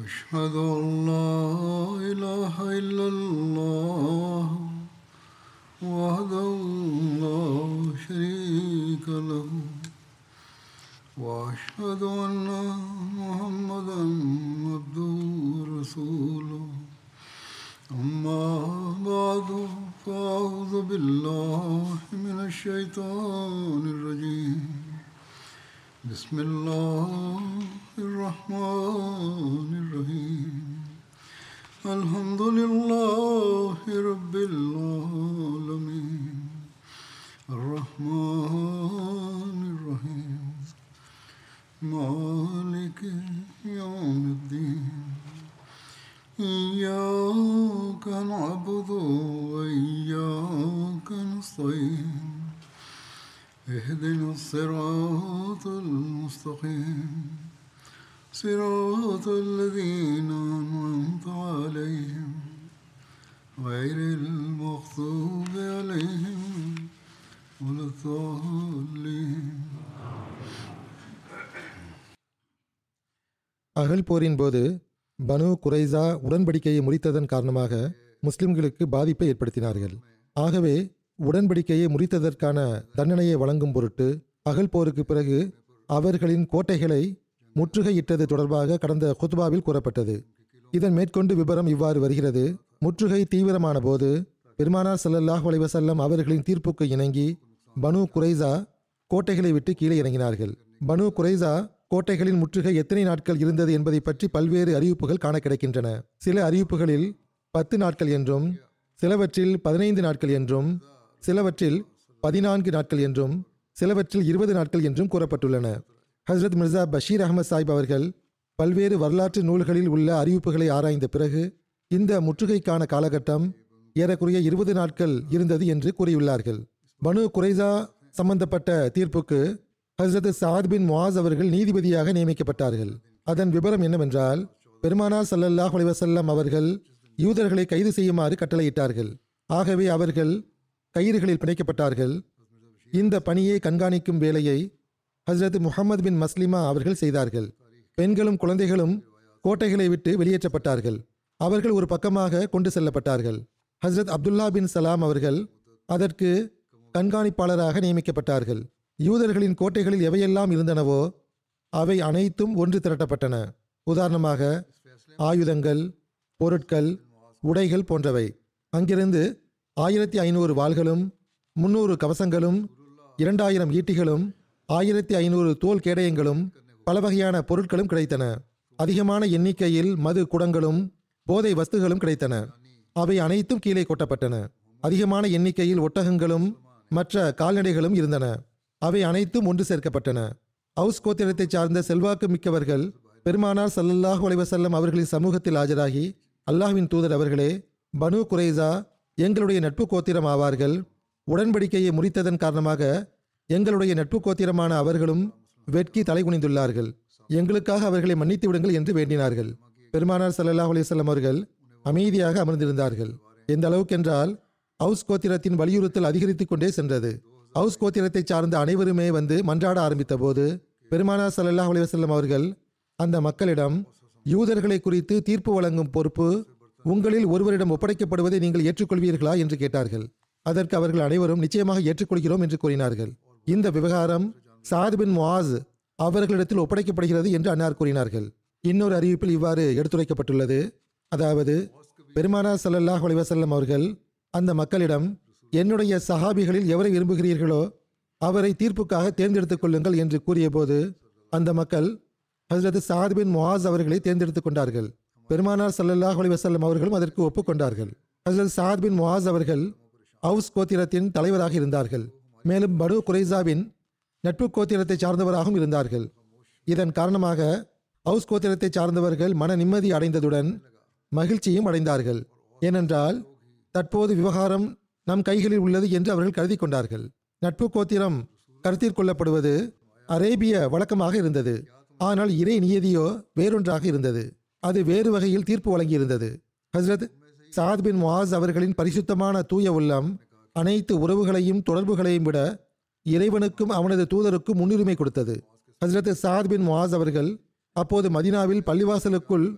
أشهد أن لا إله إلا الله وحده لا شريك له وأشهد أن محمدا عبده ورسوله أما بعد فأعوذ بالله من الشيطان الرجيم بسم الله الرحمن الرحيم الحمد لله رب العالمين الرحمن الرحيم مالك يوم الدين إياك نعبد وإياك نستعين اهدنا الصراط المستقيم صراط الذين أنعمت عليهم غير المغضوب عليهم ولا الضالين அகல் போரின் போது பனு குரைசா உடன்படிக்கையை முறித்ததன் காரணமாக முஸ்லிம்களுக்கு பாதிப்பை ஏற்படுத்தினார்கள் ஆகவே உடன்படிக்கையை முறித்ததற்கான தண்டனையை வழங்கும் பொருட்டு அகல் போருக்கு பிறகு அவர்களின் கோட்டைகளை முற்றுகையிட்டது தொடர்பாக கடந்த குத்பாவில் கூறப்பட்டது இதன் மேற்கொண்டு விபரம் இவ்வாறு வருகிறது முற்றுகை தீவிரமான போது பெருமானார் ஸல்லல்லாஹு அலைஹி வஸல்லம் அவர்களின் தீர்ப்புக்கு இணங்கி பனு குரைசா கோட்டைகளை விட்டு கீழே இறங்கினார்கள் பனு குரைசா கோட்டைகளின் முற்றுகை எத்தனை நாட்கள் இருந்தது என்பதை பற்றி பல்வேறு அறிவிப்புகள் காண கிடைக்கின்றன சில அறிவிப்புகளில் பத்து நாட்கள் என்றும் சிலவற்றில் பதினைந்து நாட்கள் என்றும் சிலவற்றில் பதினான்கு நாட்கள் என்றும் சிலவற்றில் இருபது நாட்கள் என்றும் கூறப்பட்டுள்ளன ஹஸ்ரத் மிர்சா பஷீர் அகமது சாஹிப் அவர்கள் பல்வேறு வரலாற்று நூல்களில் உள்ள அறிவிப்புகளை ஆராய்ந்த பிறகு இந்த முற்றுகைக்கான காலகட்டம் ஏறக்குறைய இருபது நாட்கள் இருந்தது என்று கூறியுள்ளார்கள் பனு குரைசா சம்பந்தப்பட்ட தீர்ப்புக்கு ஹஸ்ரத் சாத் பின் முவாஸ் அவர்கள் நீதிபதியாக நியமிக்கப்பட்டார்கள் அதன் விபரம் என்னவென்றால் பெருமானார் ஸல்லல்லாஹு அலைஹி வஸல்லம் அவர்கள் யூதர்களை கைது செய்யுமாறு கட்டளையிட்டார்கள் ஆகவே அவர்கள் கயிறுகளில் பிணைக்கப்பட்டார்கள் இந்த பணியை கண்காணிக்கும் வேலையை ஹஸ்ரத் முஹம்மது பின் மஸ்லிமா அவர்கள் செய்தார்கள் பெண்களும் குழந்தைகளும் கோட்டைகளை விட்டு வெளியேற்றப்பட்டார்கள் அவர்கள் ஒரு பக்கமாக கொண்டு செல்லப்பட்டார்கள் ஹஸ்ரத் அப்துல்லா பின் சலாம் அவர்கள் அதற்கு கண்காணிப்பாளராக நியமிக்கப்பட்டார்கள் யூதர்களின் கோட்டைகளில் எவையெல்லாம் இருந்தனவோ அவை அனைத்தும் ஒன்று திரட்டப்பட்டன உதாரணமாக ஆயுதங்கள் பொருட்கள் உடைகள் போன்றவை அங்கிருந்து ஆயிரத்தி ஐநூறு வாள்களும் முன்னூறு கவசங்களும் இரண்டாயிரம் ஈட்டிகளும் ஆயிரத்தி ஐநூறு தோல் கேடயங்களும் பல வகையான பொருட்களும் கிடைத்தன அதிகமான எண்ணிக்கையில் மது குடங்களும் போதை வஸ்துகளும் கிடைத்தன அவை அனைத்தும் கீழே கொட்டப்பட்டன அதிகமான எண்ணிக்கையில் ஒட்டகங்களும் மற்ற கால்நடைகளும் இருந்தன அவை அனைத்தும் ஒன்று சேர்க்கப்பட்டன ஹவுஸ் கோத்திரத்தைச் சார்ந்த செல்வாக்கு மிக்கவர்கள் பெருமானார் ஸல்லல்லாஹு அலைஹி வஸல்லம் அவர்களின் சமூகத்தில் ஆஜராகி அல்லாஹ்வின் தூதர் அவர்களே பனு குரைசா எங்களுடைய நட்பு கோத்திரம் ஆவார்கள் உடன்படிக்கையை முறித்ததன் காரணமாக எங்களுடைய நட்பு கோத்திரமான அவர்களும் வெட்கி தலைகுனிந்துள்ளார்கள் எங்களுக்காக அவர்களை மன்னித்து விடுங்கள் என்று வேண்டினார்கள் பெருமானார் ஸல்லல்லாஹு அலைஹி வஸல்லம் அவர்கள் அமைதியாக அமர்ந்திருந்தார்கள் எந்த அளவுக்கென்றால் ஹவுஸ் கோத்திரத்தின் வலியுறுத்தல் அதிகரித்துக் கொண்டே சென்றது ஹவுஸ் கோத்திரத்தைச் சார்ந்த அனைவருமே வந்து மன்றாட ஆரம்பித்த போது பெருமானார் ஸல்லல்லாஹு அலைஹி வஸல்லம் அவர்கள் அந்த மக்களிடம் யூதர்களை குறித்து தீர்ப்பு வழங்கும் பொறுப்பு உங்களில் ஒருவரிடம் ஒப்படைக்கப்படுவதை நீங்கள் ஏற்றுக்கொள்வீர்களா என்று கேட்டார்கள் அதற்கு அவர்கள் அனைவரும் நிச்சயமாக ஏற்றுக்கொள்கிறோம் என்று கூறினார்கள் இந்த விவகாரம் சாத் பின் முஆஸ் அவர்களிடத்தில் ஒப்படைக்கப்படுகிறது என்று அன்னார் கூறினார்கள் இன்னொரு அறிவிப்பில் இவ்வாறு எடுத்துரைக்கப்பட்டுள்ளது அதாவது பெருமானார் ஸல்லல்லாஹு அலைஹி வஸல்லம் அவர்கள் அந்த மக்களிடம் என்னுடைய சஹாபிகளில் எவரை விரும்புகிறீர்களோ அவரை தீர்ப்புக்காக தேர்ந்தெடுத்துக் கொள்ளுங்கள் என்று கூறியபோது அந்த மக்கள் ஹஸ்ரத் சாத் பின் முஆஸ் அவர்களை தேர்ந்தெடுத்துக் கொண்டார்கள் பெருமானார் ஸல்லல்லாஹு அலைஹி வஸல்லம் அவர்களும் அதற்கு ஒப்புக்கொண்டார்கள் ஹஸ்ரத் சாத் பின் முஆஸ் அவர்கள் ஹவுஸ் கோத்திரத்தின் தலைவராக இருந்தார்கள் மேலும் பனு குரைசாவின் நட்பு கோத்திரத்தை சார்ந்தவராகவும் இருந்தார்கள் இதன் காரணமாக ஹவுஸ் கோத்திரத்தை சார்ந்தவர்கள் மன நிம்மதி அடைந்ததுடன் மகிழ்ச்சியும் அடைந்தார்கள் ஏனென்றால் தற்போது விவகாரம் நம் கைகளில் உள்ளது என்று அவர்கள் கருதி கொண்டார்கள் நட்பு கோத்திரம் கருத்தில் கொள்ளப்படுவது அரேபிய வழக்கமாக இருந்தது ஆனால் இறை நியதியோ வேறொன்றாக இருந்தது அது வேறு வகையில் தீர்ப்பு வழங்கியிருந்தது ஹஸ்ரத் சாத் பின் முஆஸ் அவர்களின் பரிசுத்தமான தூய உள்ளம் அனைத்து உறவுகளையும் தொடர்புகளையும் விட இறைவனுக்கும் அவனது தூதருக்கும் முன்னுரிமை கொடுத்தது ஹஸ்ரத் சாத் பின் முஆஸ் அவர்கள் அப்போது மதினாவில் பள்ளிவாசலுக்குள்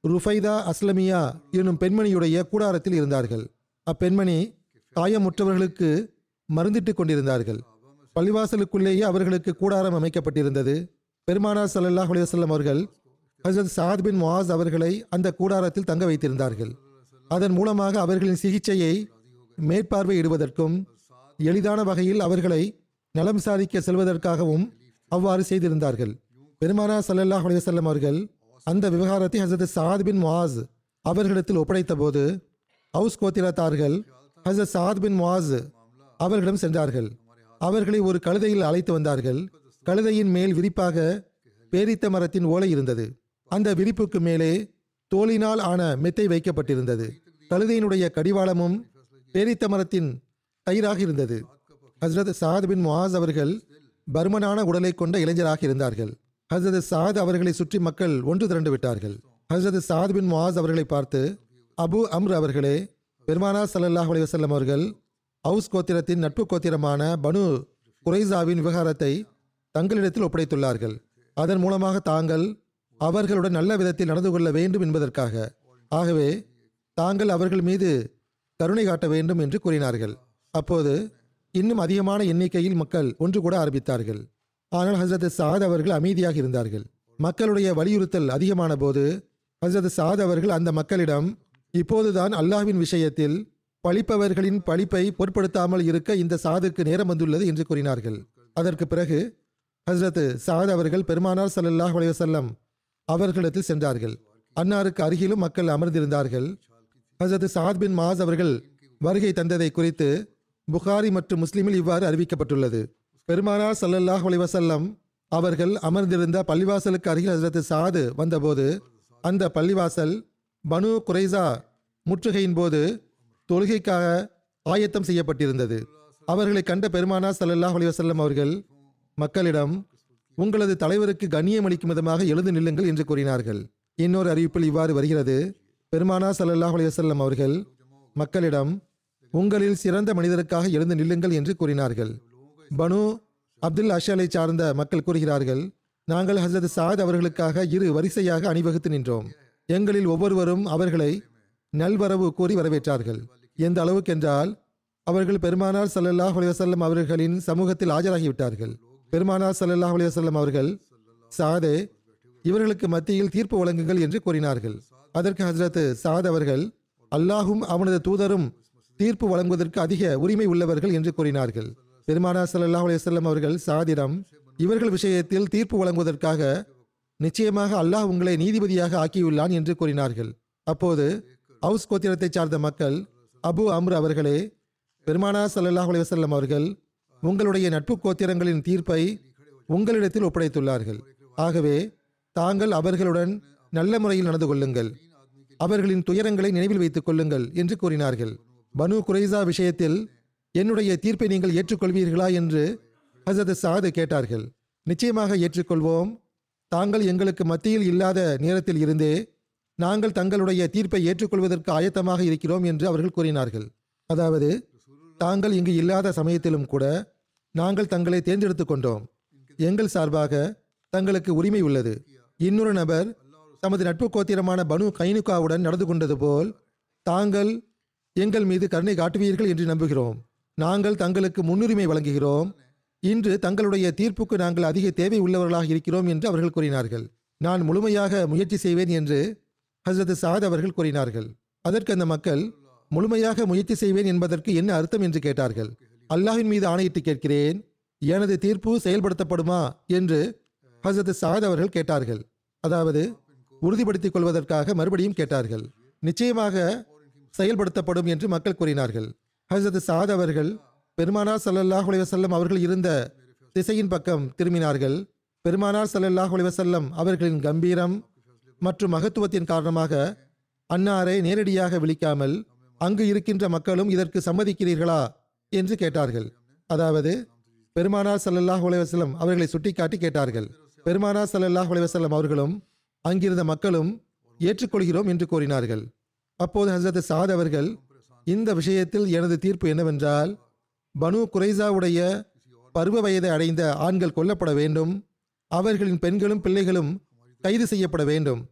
ருஃபைதா அஸ்லமியா என்னும் பெண்மணியுடைய கூடாரத்தில் இருந்தார்கள் அப்பெண்மணி காயமுற்றவர்களுக்கு மருந்திட்டுக் கொண்டிருந்தார்கள் பள்ளிவாசலுக்குள்ளேயே அவர்களுக்கு கூடாரம் அமைக்கப்பட்டிருந்தது பெருமானார் ஸல்லல்லாஹு அலைஹி வஸல்லம் அவர்கள் ஹசரத் சாத் பின் முஆஸ் அவர்களை அந்த கூடாரத்தில் தங்க வைத்திருந்தார்கள் அதன் மூலமாக அவர்களின் சிகிச்சையை மேற்பார்வையிடுவதற்கும் எளிதான வகையில் அவர்களை நலம் விசாரிக்க செல்வதற்காகவும் அவ்வாறு செய்திருந்தார்கள் பெருமானார் ஸல்லல்லாஹு அலைஹி வஸல்லம் அவர்கள் அந்த விவகாரத்தை ஹசரத் சாத் பின் முஆஸ் அவர்களிடத்தில் ஒப்படைத்தபோது ஹவுஸ் கோத்திரத்தார்கள் ஹசரத் சாத் பின் முஆஸ் அவர்களிடம் சென்றார்கள் அவர்களை ஒரு கழுதையில் அழைத்து வந்தார்கள் கழுதையின் மேல் விரிப்பாக பேரித்த மரத்தின் ஓலை இருந்தது அந்த விரிப்புக்கு மேலே தோலினால் ஆன மெத்தை வைக்கப்பட்டிருந்தது கழுதையினுடைய கடிவாளமும் பேரித்த மரத்தின் தயிராக இருந்தது ஹஸ்ரத் சாத் பின் முஆஸ் அவர்கள் பர்மனான உடலை கொண்ட இளைஞராக இருந்தார்கள் ஹஸ்ரத் சாத் அவர்களை சுற்றி மக்கள் ஒன்று திரண்டு விட்டார்கள் ஹஸ்ரத் சாத் பின் முஆஸ் அவர்களை பார்த்து அபு அம்ர் அவர்களே பெருமானா ஸல்லல்லாஹு அலைஹி வஸல்லம் அவர்கள் ஹவுஸ் கோத்திரத்தின் நட்பு கோத்திரமான பனு குரைசாவின் விவகாரத்தை தங்களிடத்தில் ஒப்படைத்துள்ளார்கள் அதன் மூலமாக தாங்கள் அவர்களுடன் நல்ல விதத்தில் நடந்து கொள்ள வேண்டும் என்பதற்காக ஆகவே தாங்கள் அவர்கள் மீது கருணை காட்ட வேண்டும் என்று கூறினார்கள் அப்போது இன்னும் அதிகமான எண்ணிக்கையில் மக்கள் ஒன்று கூட ஆரம்பித்தார்கள் ஆனால் ஹசரத் சாத் அவர்கள் அமைதியாக இருந்தார்கள் மக்களுடைய வலியுறுத்தல் அதிகமான போது ஹசரத் சாத் அவர்கள் அந்த மக்களிடம் இப்போதுதான் அல்லாஹ்வின் விஷயத்தில் பழிப்பவர்களின் பழிப்பை பொருட்படுத்தாமல் இருக்க இந்த சாதுக்கு நேரம் வந்துள்ளது என்று கூறினார்கள் அதற்கு பிறகு ஹஸ்ரத் சாத் அவர்கள் பெருமானார் ஸல்லல்லாஹு அலைஹி வஸல்லம் அவர்களிடத்தில் சென்றார்கள் அன்னாருக்கு அருகிலும் மக்கள் அமர்ந்திருந்தார்கள் ஹசரத் சாத் பின் மாஸ் அவர்கள் வருகை தந்ததை குறித்து புகாரி மற்றும் முஸ்லிமில் இவ்வாறு அறிவிக்கப்பட்டுள்ளது பெருமானார் ஸல்லல்லாஹு அலைஹி வஸல்லம் அவர்கள் அமர்ந்திருந்த பள்ளிவாசலுக்கு அருகில் ஹசரத் சாது வந்தபோது அந்த பள்ளிவாசல் பனு குரைசா முற்றுகையின் போது தொழுகைக்காக ஆயத்தம் செய்யப்பட்டிருந்தது அவர்களை கண்ட பெருமானார் ஸல்லல்லாஹு அலைஹி வஸல்லம் அவர்கள் மக்களிடம் உங்களது தலைவருக்கு கண்ணியம் அளிக்கும் விதமாக எழுந்து நில்லுங்கள் என்று கூறினார்கள் இன்னொரு அறிவிப்பில் இவ்வாறு வருகிறது பெருமானா ஸல்லல்லாஹு அலைஹி வஸல்லம் அவர்கள் மக்களிடம் உங்களில் சிறந்த மனிதருக்காக எழுந்து நில்லுங்கள் என்று கூறினார்கள் பனு அப்துல் அஷலை சார்ந்த மக்கள் கூறுகிறார்கள் நாங்கள் ஹசரத் சாத் அவர்களுக்காக இரு வரிசையாக அணிவகுத்து நின்றோம் எங்களில் ஒவ்வொருவரும் அவர்களை நல்வரவு கூறி வரவேற்றார்கள் எந்த அளவுக்கென்றால் அவர்கள் பெருமானார் ஸல்லல்லாஹு அலைஹி வஸல்லம் அவர்களின் சமூகத்தில் ஆஜராகிவிட்டார்கள் பெருமானார் ஸல்லல்லாஹு அலைஹி வஸல்லம் அவர்கள் சாதே இவர்களுக்கு மத்தியில் தீர்ப்பு வழங்குங்கள் என்று கூறினார்கள் அதற்கு ஹஜ்ரத் சாத் அவர்கள் அல்லாஹும் அவனது தூதரும் தீர்ப்பு வழங்குவதற்கு அதிக உரிமை உள்ளவர்கள் என்று கூறினார்கள் பெருமானார் ஸல்லல்லாஹு அலைஹி வஸல்லம் அவர்கள் சாதிடம் இவர்கள் விஷயத்தில் தீர்ப்பு வழங்குவதற்காக நிச்சயமாக அல்லாஹ் உங்களை நீதிபதியாக ஆக்கியுள்ளான் என்று கூறினார்கள் அப்போது ஹவுஸ் கோத்திரத்தைச் சார்ந்த மக்கள் அபு அம்ர் அவர்களே பெருமானார் ஸல்லல்லாஹு அலைஹி வஸல்லம் அவர்கள் உங்களுடைய நட்பு கோத்திரங்களின் தீர்ப்பை உங்களிடத்தில் ஒப்படைத்துள்ளார்கள் ஆகவே தாங்கள் அவர்களுடன் நல்ல முறையில் நடந்து கொள்ளுங்கள் அவர்களின் துயரங்களை நினைவில் வைத்துக் கொள்ளுங்கள் என்று கூறினார்கள் பனு குரைசா விஷயத்தில் என்னுடைய தீர்ப்பை நீங்கள் ஏற்றுக்கொள்வீர்களா என்று ஹசரத் சாது கேட்டார்கள் நிச்சயமாக ஏற்றுக்கொள்வோம் தாங்கள் எங்களுக்கு மத்தியில் இல்லாத நேரத்தில் இருந்தே நாங்கள் தங்களுடைய தீர்ப்பை ஏற்றுக்கொள்வதற்கு ஆயத்தமாக இருக்கிறோம் என்று அவர்கள் கூறினார்கள் அதாவது தாங்கள் இங்கு இல்லாத சமயத்திலும் கூட நாங்கள் தங்களை தேர்ந்தெடுத்துக் கொண்டோம் எங்கள் சார்பாக தங்களுக்கு உரிமை உள்ளது இன்னொரு நபர் தமது நட்பு கோத்திரமான பனு கைனுகாவுடன் நடந்து கொண்டது போல் தாங்கள் எங்கள் மீது கருணை காட்டுவீர்கள் என்று நம்புகிறோம் நாங்கள் தங்களுக்கு முன்னுரிமை வழங்குகிறோம் இன்று தங்களுடைய தீர்ப்புக்கு நாங்கள் அதிக தேவை உள்ளவர்களாக இருக்கிறோம் என்று அவர்கள் கூறினார்கள் நான் முழுமையாக முயற்சி செய்வேன் என்று ஹசரத் சாத் அவர்கள் கூறினார்கள் அதற்கு அந்த மக்கள் முழுமையாக முயற்சி செய்வேன் என்பதற்கு என்ன அர்த்தம் என்று கேட்டார்கள் அல்லாஹ்வின் மீது ஆணையிட்டு கேட்கிறேன் எனது தீர்ப்பு செயல்படுத்தப்படுமா என்று ஹசரத் சாத் அவர்கள் கேட்டார்கள் அதாவது உறுதிப்படுத்திக் கொள்வதற்காக மறுபடியும் கேட்டார்கள் நிச்சயமாக செயல்படுத்தப்படும் என்று மக்கள் கூறினார்கள் ஹசரத் சாத் அவர்கள் பெருமானார் ஸல்லல்லாஹு அலைஹி வஸல்லம் அவர்கள் இருந்த திசையின் பக்கம் திரும்பினார்கள் பெருமானார் ஸல்லல்லாஹு அலைஹி வஸல்லம் அவர்களின் கம்பீரம் மற்றும் மகத்துவத்தின் காரணமாக அன்னாரை நேரடியாக விழிக்காமல் அங்கு இருக்கின்ற மக்களும் இதற்கு சம்மதிக்கிறீர்களா என்று கேட்டார்கள் அதாவது பெருமானார் ஸல்லல்லாஹு அலைஹி வஸல்லம் அவர்களை சுட்டிக்காட்டி கேட்டார்கள் பெருமானார் ஸல்லல்லாஹு அலைஹி வஸல்லம் அவர்களும் அங்கிருந்த மக்களும் ஏற்றுக்கொள்கிறோம் என்று கூறினார்கள் அப்போது ஹசரத் சாத் அவர்கள் இந்த விஷயத்தில் எனது தீர்ப்பு என்னவென்றால் பனு குரைசாவுடைய பருவ வயதை அடைந்த ஆண்கள் கொல்லப்பட வேண்டும் அவர்களின் பெண்களும் பிள்ளைகளும் கைது செய்யப்பட வேண்டும்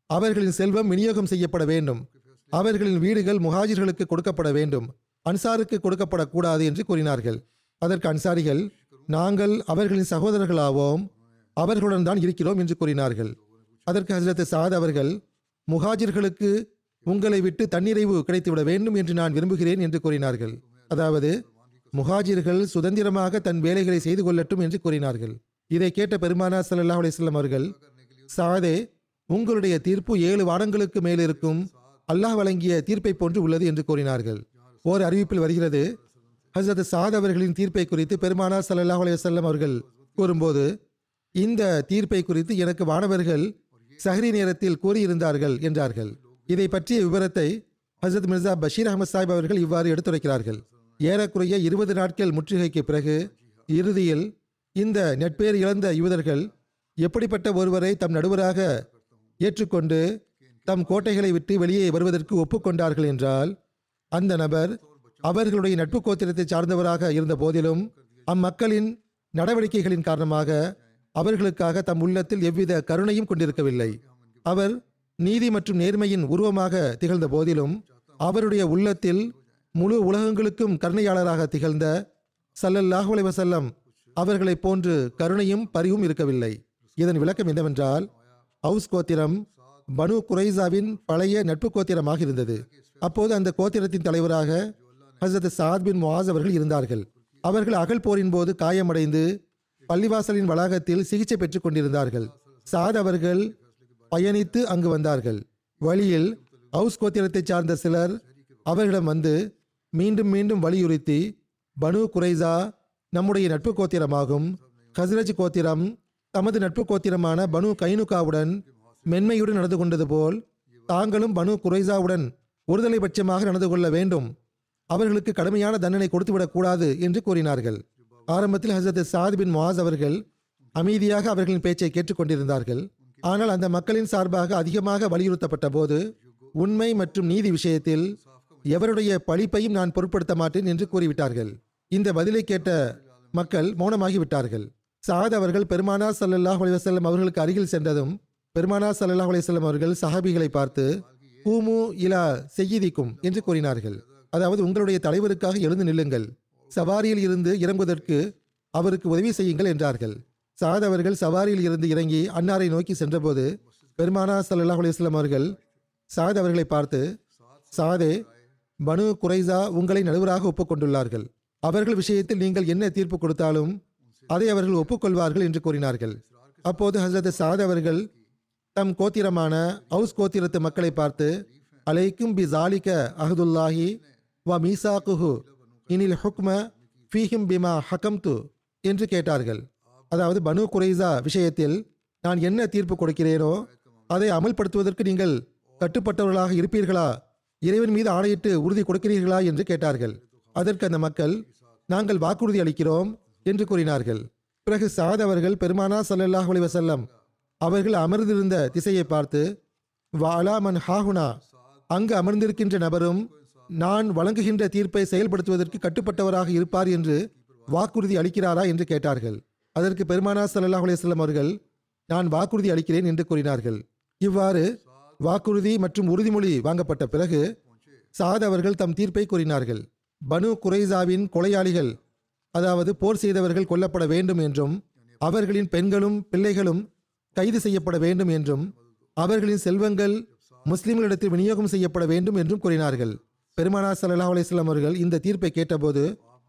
அவர்களின் செல்வம் விநியோகம் செய்யப்பட வேண்டும் அவர்களின் வீடுகள் முஹாஜிர்களுக்கு கொடுக்கப்பட வேண்டும் அன்சாருக்கு கொடுக்கப்படக்கூடாது என்று கூறினார்கள் அதற்கு அன்சாரிகள் நாங்கள் அவர்களின் சகோதரர்களாவோம் அவர்களுடன் தான் இருக்கிறோம் என்று கூறினார்கள் அதற்கு ஹசரத் சாத் அவர்கள் முஹாஜிர்களுக்கு உங்களை விட்டு தன்னிறைவு கிடைத்துவிட வேண்டும் என்று நான் விரும்புகிறேன் என்று கூறினார்கள் அதாவது முஹாஜிர்கள் சுதந்திரமாக தன் வேலைகளை செய்து கொள்ளட்டும் என்று கூறினார்கள் இதை கேட்ட பெருமானா ஸல்லல்லாஹு அலைஹி வஸல்லம் அவர்கள் சாதே உங்களுடைய தீர்ப்பு ஏழு வாரங்களுக்கு மேலிருக்கும் அல்லாஹ் வழங்கிய தீர்ப்பை போன்று உள்ளது என்று கூறினார்கள் ஓர் அறிவிப்பில் வருகிறது ஹசரத் சாத் அவர்களின் தீர்ப்பை குறித்து பெருமானா ஸல்லல்லாஹு அலைஹி வஸல்லம் அவர்கள் கூறும்போது இந்த தீர்ப்பை குறித்து எனக்கு வானவர்கள் சஹரி நேரத்தில் கூறியிருந்தார்கள் என்றார்கள் இதை பற்றிய விவரத்தை ஹசரத் மிர்சா பஷீர் அகமது சாஹிப் அவர்கள் இவ்வாறு எடுத்துரைக்கிறார்கள் ஏறக்குறைய இருபது நாட்கள் முற்றுகைக்கு பிறகு இறுதியில் இந்த நெட்பேர் இழந்த யூதர்கள் எப்படிப்பட்ட ஒருவரை தம் நடுவராக ஏற்றுக்கொண்டு தம் கோட்டைகளை விட்டு வெளியே வருவதற்கு ஒப்புக்கொண்டார்கள் என்றால் அந்த நபர் அவர்களுடைய நட்பு கோத்திரத்தை சார்ந்தவராக இருந்த போதிலும் அம்மக்களின் நடவடிக்கைகளின் காரணமாக அவர்களுக்காக தம் உள்ளத்தில் எவ்வித கருணையும் கொண்டிருக்கவில்லை அவர் நீதி மற்றும் நேர்மையின் உருவமாக திகழ்ந்த போதிலும் அவருடைய உள்ளத்தில் முழு உலகங்களுக்கும் கருணையாளராக திகழ்ந்த ஸல்லல்லாஹு அலைஹி வஸல்லம் அவர்களைப் போன்று கருணையும் பரிவும் இருக்கவில்லை இதன் விளக்கம் என்னவென்றால் அவுஸ் கோத்திரம் பனு குரைசாவின் பழைய நட்பு கோத்திரமாக இருந்தது அப்போது அந்த கோத்திரத்தின் தலைவராக ஹசரத் சாத் பின் முவாஸ் அவர்கள் இருந்தார்கள் அவர்கள் அகல் போரின் போது காயமடைந்து பள்ளிவாசலின் வளாகத்தில் சிகிச்சை பெற்றுக் கொண்டிருந்தார்கள் சாத் அவர்கள் பயணித்து அங்கு வந்தார்கள் வழியில் ஹவுஸ் கோத்திரத்தைச் சார்ந்த சிலர் அவர்களிடம் வந்து மீண்டும் மீண்டும் வலியுறுத்தி பனு குரைசா நம்முடைய நட்பு கோத்திரமாகும் ஹஸ்ரஜ் கோத்திரம் தமது நட்பு கோத்திரமான பனு கைனுகாவுடன் மென்மையுடன் நடந்து கொண்டது போல் தாங்களும் பனு குரைசாவுடன் ஒருதலை பட்சமாக நடந்து கொள்ள வேண்டும் அவர்களுக்கு கடுமையான தண்டனை கொடுத்துவிடக் கூடாது என்று கூறினார்கள் ஆரம்பத்தில் ஹசரத் சாத் பின் முவாஸ் அவர்கள் அமைதியாக அவர்களின் பேச்சை கேட்டுக்கொண்டிருந்தார்கள் ஆனால் அந்த மக்களின் சார்பாக அதிகமாக வலியுறுத்தப்பட்ட போது உண்மை மற்றும் நீதி விஷயத்தில் எவருடைய பழிப்பையும் நான் பொருட்படுத்த மாட்டேன் என்று கூறிவிட்டார்கள் இந்த பதிலை கேட்ட மக்கள் மௌனமாகி விட்டார்கள் சாத் அவர்கள் பெருமானா ஸல்லல்லாஹு அலைஹி வஸல்லம் அவர்களுக்கு அருகில் சென்றதும் பெருமானா ஸல்லல்லாஹு அலைஹி வஸல்லம் அவர்கள் சஹாபிகளை பார்த்து கூமு இலா செய்யிதிக்கும் என்று கூறினார்கள் அதாவது உங்களுடைய தலைவருக்காக எழுந்து நில்லுங்கள் சவாரியில் இருந்து இறங்குவதற்கு அவருக்கு உதவி செய்யுங்கள் என்றார்கள் சாத் அவர்கள் சவாரியில் இருந்து இறங்கி அன்னாரை நோக்கி சென்றபோது பெருமானா ஸல்லல்லாஹு அலைஹி வஸல்லம் அவர்கள் சாத் அவர்களை பார்த்து சாதே பனு குரைசா உங்களை நடுவராக ஒப்புக்கொண்டுள்ளார்கள் அவர்கள் விஷயத்தில் நீங்கள் என்ன தீர்ப்பு கொடுத்தாலும் அதை அவர்கள் ஒப்புக்கொள்வார்கள் என்று கூறினார்கள் அப்போது ஹசரத் சாத் அவர்கள் தம் கோத்திரமான ஹவுஸ் கோத்திரத்து மக்களை பார்த்து அலைக்கும் பி ஜாலிக அஹதுல்லாஹி வ மீசாக்குஹு இனில் ஹுக்ம ஃபீஹிம் பிமா ஹகம்து என்று கேட்டார்கள் அதாவது பனு குரைசா விஷயத்தில் நான் என்ன தீர்ப்பு கொடுக்கிறேனோ அதை அமல்படுத்துவதற்கு நீங்கள் கட்டுப்பட்டவர்களாக இருப்பீர்களா இறைவன் மீது ஆணையிட்டு உறுதி கொடுக்கிறீர்களா என்று கேட்டார்கள் அதற்கு அந்த மக்கள் நாங்கள் வாக்குறுதி அளிக்கிறோம் என்று கூறினார்கள் பிறகு சாத் அவர்கள் பெருமானா ஸல்லல்லாஹு அலைஹி வஸல்லம் அவர்கள் அமர்ந்திருந்த திசையை பார்த்து வாலா மன் ஹாஹுனா அங்கு அமர்ந்திருக்கின்ற நபரும் நான் வழங்குகின்ற தீர்ப்பை செயல்படுத்துவதற்கு கட்டுப்பட்டவராக இருப்பார் என்று வாக்குறுதி அளிக்கிறாரா என்று கேட்டார்கள் அதற்கு பெருமானா ஸல்லல்லாஹு அலைஹி வஸல்லம் அவர்கள் நான் வாக்குறுதி அளிக்கிறேன் என்று கூறினார்கள் இவ்வாறு வாக்குறுதி மற்றும் உறுதிமொழி வாங்கப்பட்ட பிறகு சாத் அவர்கள் தம் தீர்ப்பை கூறினார்கள் பனு குரைசாவின் கொலையாளிகள் அதாவது போர் செய்தவர்கள் கொல்லப்பட வேண்டும் என்றும் அவர்களின் பெண்களும் பிள்ளைகளும் கைது செய்யப்பட வேண்டும் என்றும் அவர்களின் செல்வங்கள் முஸ்லிம்களிடத்தில் விநியோகம் செய்யப்பட வேண்டும் என்றும் கூறினார்கள் பெருமானா ஸல்லல்லாஹு அலைஹி வஸல்லம் அவர்கள் இந்த தீர்ப்பை கேட்டபோது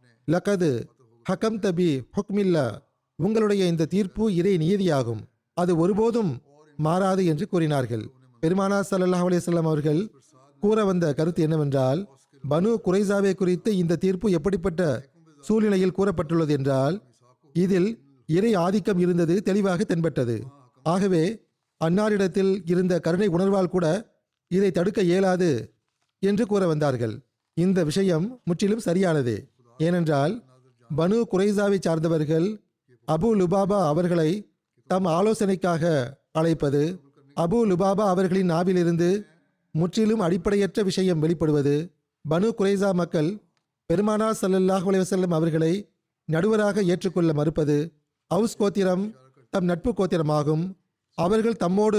லகது ஹகம் தபி ஹுக்மில்லா உங்களுடைய இந்த தீர்ப்பு இறை நியதியாகும் அது ஒருபோதும் மாறாது என்று கூறினார்கள் பெருமானா ஸல்லல்லாஹு அலைஹி வஸல்லம் அவர்கள் கூற வந்த கருத்து என்னவென்றால் பனு குரைசாவை குறித்து இந்த தீர்ப்பு எப்படிப்பட்ட சூழ்நிலையில் கூறப்பட்டுள்ளது என்றால் இதில் இறை ஆதிக்கம் இருந்தது தெளிவாக தென்பட்டது ஆகவே அன்னாரிடத்தில் இருந்த கருணை உணர்வால் கூட இதை தடுக்க இயலாது என்று கூற வந்தார்கள் இந்த விஷயம் முற்றிலும் சரியானதே ஏனென்றால் பனு குரைசாவை சார்ந்தவர்கள் அபு லுபாபா அவர்களை தம் ஆலோசனைக்காக அழைப்பது அபு லுபாபா அவர்களின் நாவிலிருந்து முற்றிலும் அடிப்படையற்ற விஷயம் வெளிப்படுவது பனு குரைசா மக்கள் பெருமானா ஸல்லல்லாஹு அலைஹி வஸல்லம் அவர்களை நடுவராக ஏற்றுக்கொள்ள மறுப்பது அவுஸ் கோத்திரம் தம் நட்பு கோத்திரமாகும் அவர்கள் தம்மோடு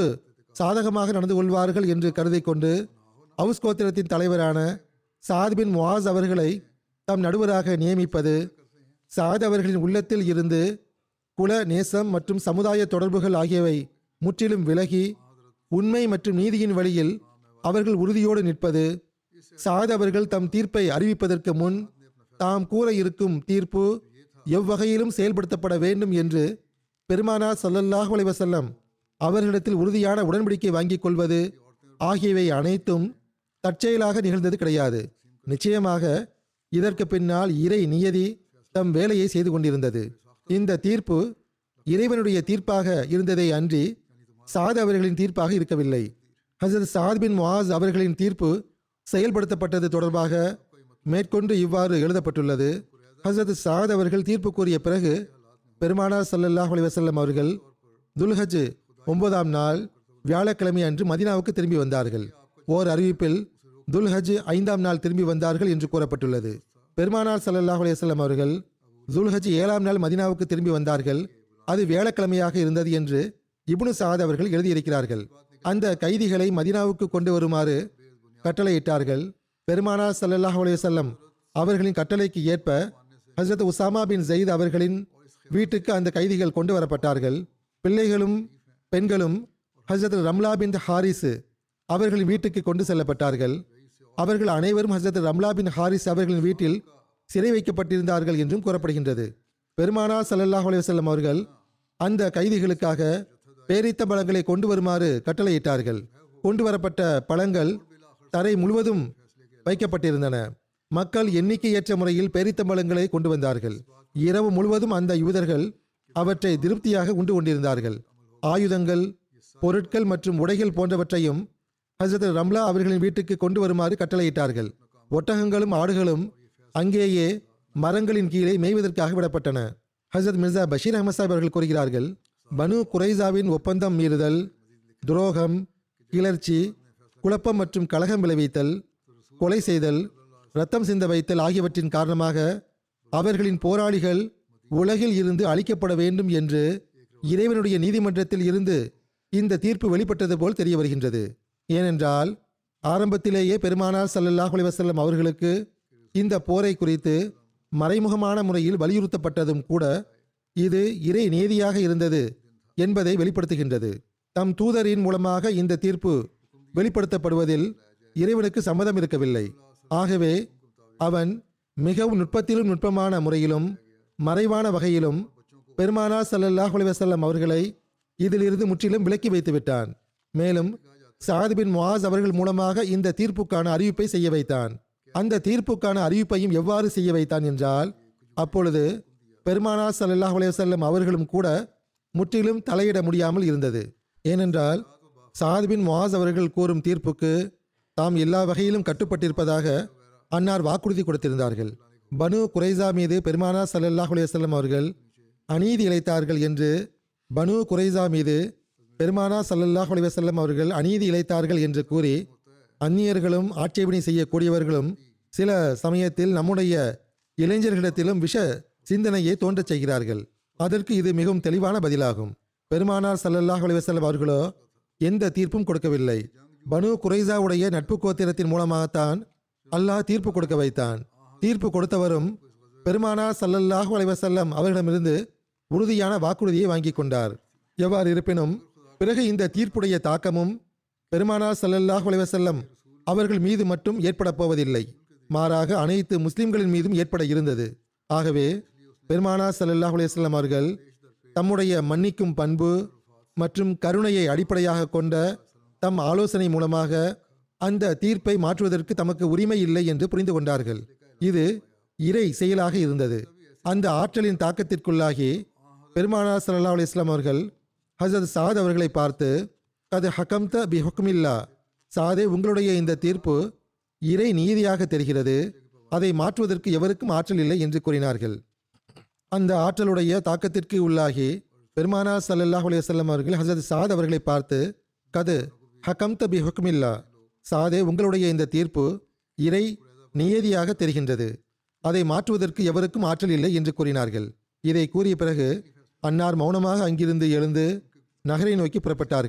சாதகமாக நடந்து கொள்வார்கள் என்று கருதி கொண்டு அவுஸ் கோத்திரத்தின் தலைவரான சாத் பின் முவாஸ் அவர்களை தம் நடுவராக நியமிப்பது சாத் அவர்களின் உள்ளத்தில் இருந்து குல நேசம் மற்றும் சமுதாய தொடர்புகள் ஆகியவை முற்றிலும் விலகி உண்மை மற்றும் நீதியின் வழியில் அவர்கள் உறுதியோடு நிற்பது சாத் அவர்கள் தம் தீர்ப்பை அறிவிப்பதற்கு முன் தாம் கூற இருக்கும் தீர்ப்பு எவ்வகையிலும் செயல்படுத்தப்பட வேண்டும் என்று பெருமானார் ஸல்லல்லாஹு அலைஹி வஸல்லம் அவர்களிடத்தில் உறுதியான உடன்படிக்கை வாங்கிக் கொள்வது ஆகியவை அனைத்தும் தற்செயலாக நிகழ்ந்தது கிடையாது நிச்சயமாக இதற்கு பின்னால் இறை நியதி தம் வேலையை செய்து கொண்டிருந்தது இந்த தீர்ப்பு இறைவனுடைய தீர்ப்பாக இருந்ததை அன்றி சாத் அவர்களின் தீர்ப்பாக இருக்கவில்லை ஹசரத் சாத் பின் முவாஸ் அவர்களின் தீர்ப்பு செயல்படுத்தப்பட்டது தொடர்பாக மேற்கொண்டு இவ்வாறு எழுதப்பட்டுள்ளது ஹசரத் சாத் அவர்கள் தீர்ப்பு கூறிய பிறகு பெருமானார் ஸல்லல்லாஹு அலைஹி வஸல்லம் அவர்கள் துல்ஹஜ் ஒன்பதாம் நாள் வியாழக்கிழமை அன்று மதீனாவுக்கு திரும்பி வந்தார்கள் ஓர் அறிவிப்பில் துல்ஹஜ் ஐந்தாம் நாள் திரும்பி வந்தார்கள் என்று கூறப்பட்டுள்ளது பெருமானார் ஸல்லல்லாஹு அலைஹி வஸல்லம் அவர்கள் துல்ஹஜ் ஏழாம் நாள் மதீனாவுக்கு திரும்பி வந்தார்கள் அது வியாழக்கிழமையாக இருந்தது என்று இப்னு சாத் அவர்கள் எழுதியிருக்கிறார்கள் அந்த கைதிகளை மதீனாவுக்கு கொண்டு வருமாறு கட்டளையிட்டார்கள் பெருமானார் ஸல்லல்லாஹு அலைஹி வஸல்லம் அவர்களின் கட்டளைக்கு ஏற்ப ஹஜரத் உசாமா பின் ஜெயித் அவர்களின் வீட்டுக்கு அந்த கைதிகள் கொண்டு வரப்பட்டார்கள் பிள்ளைகளும் பெண்களும் ஹஜரத் ரம்லா பின் ஹாரிஸ் அவர்களின் வீட்டுக்கு கொண்டு செல்லப்பட்டார்கள் அவர்கள் அனைவரும் ஹஜரத் ரம்லா பின் ஹாரிஸ் அவர்களின் வீட்டில் சிறை வைக்கப்பட்டிருந்தார்கள் என்றும் கூறப்படுகின்றது பெருமானார் ஸல்லல்லாஹு அலைஹி வஸல்லம் அவர்கள் அந்த கைதிகளுக்காக பேரித்த பழங்களை கொண்டு வருமாறு கட்டளையிட்டார்கள் கொண்டு வரப்பட்ட பழங்கள் தரை முழுவதும் வைக்கப்பட்டிருந்தன மக்கள் எண்ணிக்கையற்ற முறையில் பேரித்தம்பழங்களை கொண்டு வந்தார்கள் இரவு முழுவதும் அந்த யூதர்கள் அவற்றை திருப்தியாக உண்டு கொண்டிருந்தார்கள் ஆயுதங்கள் பொருட்கள் மற்றும் உடைகள் போன்றவற்றையும் ஹசரத் ரம்லா அவர்களின் வீட்டுக்கு கொண்டு வருமாறு கட்டளையிட்டார்கள் ஒட்டகங்களும் ஆடுகளும் அங்கேயே மரங்களின் கீழே மேய்வதற்காக விடப்பட்டன ஹசரத் மிர்சா பஷீர் அஹமத் சாஹிப் அவர்கள் கூறுகிறார்கள் பனு குரைசாவின் ஒப்பந்தம் மீறுதல் துரோகம் கிளர்ச்சி குழப்பம் மற்றும் கலகம் விளைவித்தல் கொலை செய்தல் ரத்தம் சிந்த வைத்தல் ஆகியவற்றின் காரணமாக அவர்களின் போராளிகள் உலகில் இருந்து அழிக்கப்பட வேண்டும் என்று இறைவனுடைய நீதிமன்றத்தில் இருந்து இந்த தீர்ப்பு வெளிப்பட்டது போல் தெரிய வருகின்றது ஏனென்றால் ஆரம்பத்திலேயே பெருமானார் ஸல்லல்லாஹு அலைஹி வஸல்லம் அவர்களுக்கு இந்த போரை குறித்து மறைமுகமான முறையில் வலியுறுத்தப்பட்டதும் கூட இது இறை நீதியாக இருந்தது என்பதை வெளிப்படுத்துகின்றது தம் தூதரின் மூலமாக இந்த தீர்ப்பு வெளிப்படுத்தப்படுவதில் இறைவனுக்கு சம்மதம் இருக்கவில்லை ஆகவே அவன் மிகவும் நுட்பத்திலும் நுட்பமான முறையிலும் மறைவான வகையிலும் பெருமானார் ஸல்லல்லாஹு அலைஹி வஸல்லம் அவர்களை இதிலிருந்து முற்றிலும் விலக்கி வைத்து விட்டான் மேலும் சாத் பின் முஆஸ் அவர்கள் மூலமாக இந்த தீர்ப்புக்கான அறிவிப்பை செய்ய வைத்தான் அந்த தீர்ப்புக்கான அறிவிப்பையும் எவ்வாறு செய்ய வைத்தான் என்றால் அப்பொழுது பெருமானார் ஸல்லல்லாஹு அலைஹி வஸல்லம் அவர்களும் கூட முற்றிலும் தலையிட முடியாமல் இருந்தது ஏனென்றால் சாத் பின் முஆஸ் அவர்கள் கூறும் தீர்ப்புக்கு தாம் எல்லா வகையிலும் கட்டுப்பட்டிருப்பதாக அன்னார் வாக்குறுதி கொடுத்திருந்தார்கள் பனு குரைசா மீது பெருமானார் ஸல்லல்லாஹு அலைஹி வஸல்லம் அவர்கள் அநீதி இழைத்தார்கள் என்று பனு குரைசா மீது பெருமானார் ஸல்லல்லாஹு அலைஹி வஸல்லம் அவர்கள் அநீதி இழைத்தார்கள் என்று கூறி அந்நியர்களும் ஆட்சேபனை செய்யக்கூடியவர்களும் சில சமயத்தில் நம்முடைய இளைஞர்களிடத்திலும் விஷ சிந்தனையை தோன்றச் செய்கிறார்கள் அதற்கு இது மிகவும் தெளிவான பதிலாகும் பெருமானார் ஸல்லல்லாஹு அலைஹி வஸல்லம் அவர்களோ எந்த தீர்ப்பும் கொடுக்கவில்லை பனு குரைசாவுடைய நட்பு கோத்திரத்தின் மூலமாகத்தான் அல்லாஹ் தீர்ப்பு கொடுக்க வைத்தான் தீர்ப்பு கொடுத்தவரும் பெருமானார் ஸல்லல்லாஹு அலைஹி வஸல்லம் அவர்களிடமிருந்து உறுதியான வாக்குறுதியை வாங்கி கொண்டார் எவ்வாறு இருப்பினும் பிறகு இந்த தீர்ப்புடைய தாக்கமும் பெருமானார் ஸல்லல்லாஹு அலைஹி வஸல்லம் அவர்கள் மீது மட்டும் ஏற்பட போவதில்லை மாறாக அனைத்து முஸ்லிம்களின் மீதும் ஏற்பட இருந்தது ஆகவே பெருமானார் ஸல்லல்லாஹு அலைஹி வஸல்லம் அவர்கள் தம்முடைய மன்னிக்கும் பண்பு மற்றும் கருணையை அடிப்படையாக கொண்ட தம் ஆலோசனை மூலமாக அந்த தீர்ப்பை மாற்றுவதற்கு தமக்கு உரிமை இல்லை என்று புரிந்து கொண்டார்கள் இது இறை செயலாக இருந்தது அந்த ஆற்றலின் தாக்கத்திற்குள்ளாகி பெருமானார் ஸல்லல்லாஹு அலைஹி வஸல்லம் அவர்கள் ஹசரத் சாத் அவர்களை பார்த்து அது ஹக்கம்த பி ஹுக்மில்லா சாதே உங்களுடைய இந்த தீர்ப்பு இறை நீதியாக தெரிகிறது அதை மாற்றுவதற்கு எவருக்கும் ஆற்றல் இல்லை என்று கூறினார்கள் அந்த ஆற்றலுடைய தாக்கத்திற்கு உள்ளாகி பெருமானார் ஸல்லல்லாஹு அலைஹி வஸல்லம் அவர்கள் ஹசரத் சாத் அவர்களை பார்த்து கது ஹக்கம்த பி ஹுக்மில்லா சாதே உங்களுடைய இந்த தீர்ப்பு இறை நியதியாக தெரிகின்றது அதை மாற்றுவதற்கு எவருக்கும் ஆற்றல் இல்லை என்று கூறினார்கள் இதை கூறிய பிறகு அன்னார் மௌனமாக அங்கிருந்து எழுந்து நகரை நோக்கி புறப்பட்டார்கள்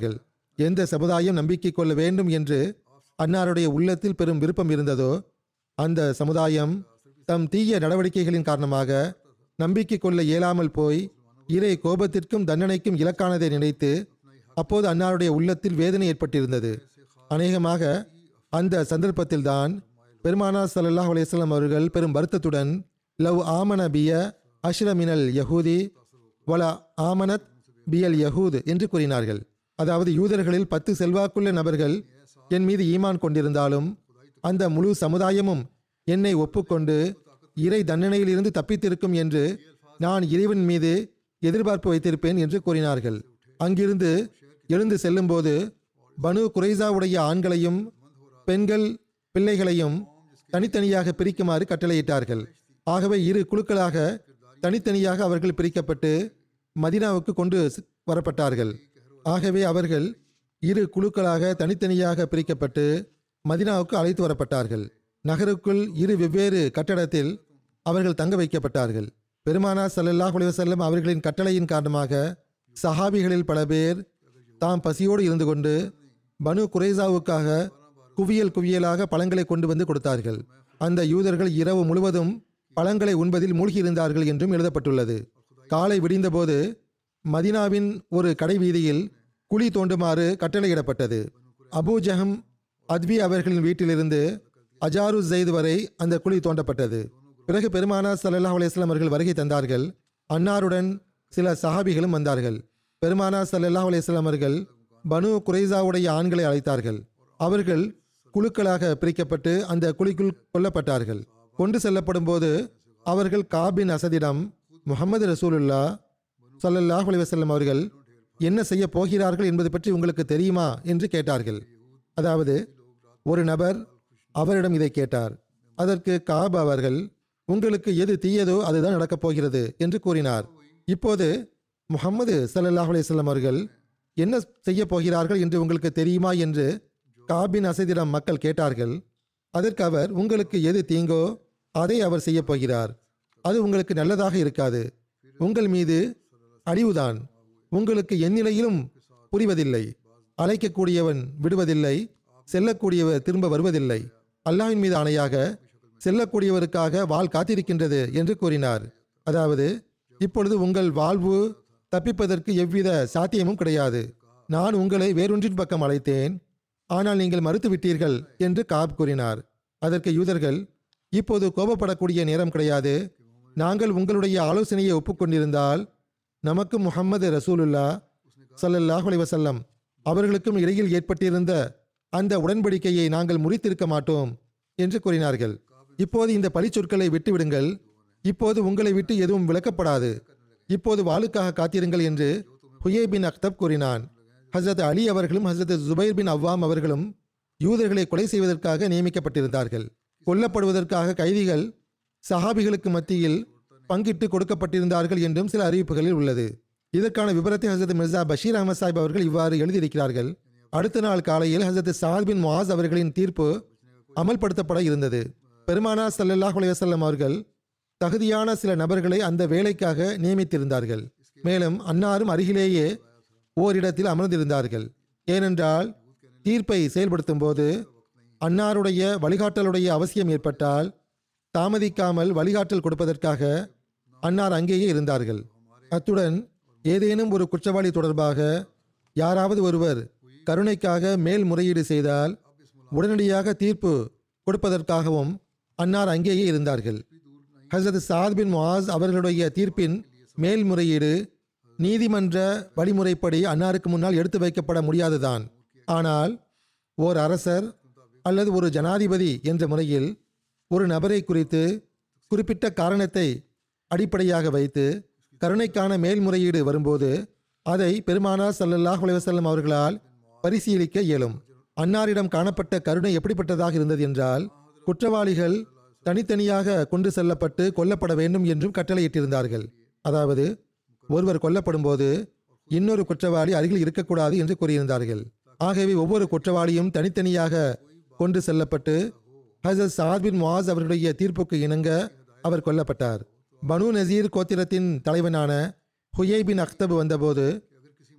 எந்த சமுதாயம் நம்பிக்கை கொள்ள வேண்டும் என்று அன்னாருடைய உள்ளத்தில் பெரும் விருப்பம் இருந்ததோ அந்த சமுதாயம் தம் தீய நடவடிக்கைகளின் காரணமாக நம்பிக்கை கொள்ள இயலாமல் போய் இறை கோபத்திற்கும் தண்டனைக்கும் இலக்கானதை நினைத்து அப்போது அன்னாருடைய உள்ளத்தில் வேதனை ஏற்பட்டிருந்தது அநேகமாக அந்த சந்தர்ப்பத்தில்தான் பெருமானார் ஸல்லல்லாஹு அலைஹி வஸல்லம் அவர்கள் பெரும் வருத்தத்துடன் லவ் ஆமன பிய அஷ்ரமினல் யஹூதி வல ஆமனத் பியல் யஹூத் என்று கூறினார்கள் அதாவது யூதர்களில் பத்து செல்வாக்குள்ள நபர்கள் என் மீது ஈமான் கொண்டிருந்தாலும் அந்த முழு சமுதாயமும் என்னை ஒப்புக்கொண்டு இறை தண்டனையிலிருந்து தப்பித்திருக்கும் என்று நான் இறைவன் மீது எதிர்பார்ப்பு வைத்திருப்பேன் என்று கூறினார்கள் அங்கிருந்து எழுந்து செல்லும்போது பனு குறைசாவுடைய ஆண்களையும் பெண்கள் பிள்ளைகளையும் தனித்தனியாக பிரிக்குமாறு கட்டளையிட்டார்கள் ஆகவே இரு குழுக்களாக தனித்தனியாக அவர்கள் பிரிக்கப்பட்டு மதினாவுக்கு கொண்டு ஸ்- வரப்பட்டார்கள் ஆகவே அவர்கள் இரு குழுக்களாக தனித்தனியாக பிரிக்கப்பட்டு மதினாவுக்கு அழைத்து வரப்பட்டார்கள் நகருக்குள் இரு வெவ்வேறு கட்டடத்தில் அவர்கள் தங்க வைக்கப்பட்டார்கள் பெருமானார் ஸல்லல்லாஹு அலைஹி வஸல்லம் அவர்களின் கட்டளையின் காரணமாக சஹாபிகளில் பல பேர் தாம் பசியோடு இருந்து கொண்டு பனு குறைசாவுக்காக குவியல் குவியலாக பழங்களை கொண்டு வந்து கொடுத்தார்கள் அந்த யூதர்கள் இரவு முழுவதும் பழங்களை உண்பதில் மூழ்கியிருந்தார்கள் என்றும் எழுதப்பட்டுள்ளது காலை விடிந்தபோது மதினாவின் ஒரு கடை வீதியில் குழி தோண்டுமாறு கட்டளையிடப்பட்டது அபூ ஜஹம் அத்வி அவர்களின் வீட்டிலிருந்து அஜாரு ஜெயித் வரை அந்த குழி தோண்டப்பட்டது பிறகு பெருமானார் ஸல்லல்லாஹு அலைஹி வஸல்லம் அவர்கள் வருகை தந்தார்கள் அன்னாருடன் சில சஹாபிகளும் வந்தார்கள் பெருமானார் ஸல்லல்லாஹு அலைஹி வஸல்லம் அவர்கள் பனு குறைசாவுடைய ஆண்களை அழைத்தார்கள் அவர்கள் குழுக்களாக பிரிக்கப்பட்டு அந்த குழிக்குள் கொல்லப்பட்டார்கள் கொண்டு செல்லப்படும் போது அவர்கள் காபின் அசதிடம் முகமது ரசூலுல்லா ஸல்லல்லாஹு அலைஹி வஸல்லம் அவர்கள் என்ன செய்ய போகிறார்கள் என்பது பற்றி உங்களுக்கு தெரியுமா என்று கேட்டார்கள் அதாவது ஒரு நபர் அவரிடம் இதை கேட்டார் அதற்கு காப் அவர்கள் உங்களுக்கு எது தீயதோ அதுதான் நடக்கப் போகிறது என்று கூறினார் இப்போது முகம்மது ஸல்லல்லாஹு அலைஹி வஸல்லம் அவர்கள் என்ன செய்ய போகிறார்கள் என்று உங்களுக்கு தெரியுமா என்று காபின் அசதிடம் மக்கள் கேட்டார்கள் அதற்கு அவர் உங்களுக்கு எது தீங்கோ அதை அவர் செய்ய போகிறார் அது உங்களுக்கு நல்லதாக இருக்காது உங்கள் மீது அழிவுதான் உங்களுக்கு எந்நிலையிலும் புரிவதில்லை அழைக்கக்கூடியவன் விடுவதில்லை செல்லக்கூடியவர் திரும்ப வருவதில்லை அல்லாஹ்வின் மீது ஆணையாக செல்லக்கூடியவருக்காக வாள் காத்திருக்கின்றது என்று கூறினார் அதாவது இப்பொழுது உங்கள் வாழ்வு தப்பிப்பதற்கு எவ்வித சாத்தியமும் கிடையாது நான் உங்களை வேறொன்றின் பக்கம் அழைத்தேன் ஆனால் நீங்கள் மறுத்து விட்டீர்கள் என்று காப் கூறினார் அதற்கு யூதர்கள் இப்போது கோபப்படக்கூடிய நேரம் கிடையாது நாங்கள் உங்களுடைய ஆலோசனையை ஒப்புக்கொண்டிருந்தால் நமக்கு முஹம்மது ரசூலுல்லா ஸல்லல்லாஹு அலைஹி வஸல்லம் அவர்களுக்கும் இடையில் ஏற்பட்டிருந்த அந்த உடன்படிக்கையை நாங்கள் முறித்திருக்க மாட்டோம் என்று கூறினார்கள் இப்போது இந்த பழிச்சொற்களை விட்டுவிடுங்கள் இப்போது உங்களை விட்டு எதுவும் விளக்கப்படாது இப்போது வாளுக்காக காத்திருங்கள் என்று ஹுயே பின் அக்தப் கூறினான் ஹசரத் அலி அவர்களும் ஹசரத் ஜுபைர் பின் அவ்வாம் அவர்களும் யூதர்களை கொலை செய்வதற்காக நியமிக்கப்பட்டிருந்தார்கள் கொல்லப்படுவதற்காக கைதிகள் சஹாபிகளுக்கு மத்தியில் பங்கிட்டு கொடுக்கப்பட்டிருந்தார்கள் என்றும் சில அறிவிப்புகளில் உள்ளது இதற்கான விபரத்தை ஹசரத் மிர்சா பஷீர் அஹமத் சாஹிப் அவர்கள் இவ்வாறு எழுதியிருக்கிறார்கள் அடுத்த நாள் காலையில் ஹசரத் சாத் பின் முவாஸ் அவர்களின் தீர்ப்பு அமல்படுத்தப்பட இருந்தது பெருமானார் ஸல்லல்லாஹு அலைஹி வஸல்லம் அவர்கள் தகுதியான சில நபர்களை அந்த வேலைக்காக நியமித்திருந்தார்கள் மேலும் அன்னாரும் அருகிலேயே ஓரிடத்தில் அமர்ந்திருந்தார்கள் ஏனென்றால் தீர்ப்பை செயல்படுத்தும் போது அன்னாருடைய வழிகாட்டலுடைய அவசியம் ஏற்பட்டால் தாமதிக்காமல் வழிகாட்டல் கொடுப்பதற்காக அன்னார் அங்கேயே இருந்தார்கள் அத்துடன் ஏதேனும் ஒரு குற்றவாளி தொடர்பாக யாராவது ஒருவர் கருணைக்காக மேல்முறையீடு செய்தால் உடனடியாக தீர்ப்பு கொடுப்பதற்காகவும் அன்னார் அங்கேயே இருந்தார்கள் ஹசரத் சாத் பின் முஆஸ் அவர்களுடைய தீர்ப்பின் மேல்முறையீடு நீதிமன்ற வழிமுறைப்படி அன்னாருக்கு முன்னால் எடுத்து வைக்கப்பட முடியாதுதான் ஆனால் ஓர் அரசர் அல்லது ஒரு ஜனாதிபதி என்ற முறையில் ஒரு நபரை குறித்து குறிப்பிட்ட காரணத்தை அடிப்படையாக வைத்து கருணைக்கான மேல்முறையீடு வரும்போது அதை பெருமானார் ஸல்லல்லாஹு அலைஹி வஸல்லம் அவர்களால் பரிசீலிக்க இயலும் அன்னாரிடம் காணப்பட்ட கருணை எப்படிப்பட்டதாக இருந்தது என்றால் குற்றவாளிகள் தனித்தனியாக கொண்டு செல்லப்பட்டு கொல்லப்பட வேண்டும் என்றும் கட்டளையிட்டிருந்தார்கள் அதாவது ஒருவர் கொல்லப்படும் போது இன்னொரு குற்றவாளி அருகில் இருக்கக்கூடாது என்று கூறியிருந்தார்கள் ஆகவே ஒவ்வொரு குற்றவாளியும் தனித்தனியாக கொண்டு செல்லப்பட்டு ஹசரத் சாத் பின் முஆஸ் அவர்களுடைய தீர்ப்புக்கு இணங்க அவர் கொல்லப்பட்டார் பனு நசீர் கோத்திரத்தின் தலைவனான ஹுயை பின் அக்தப் வந்தபோது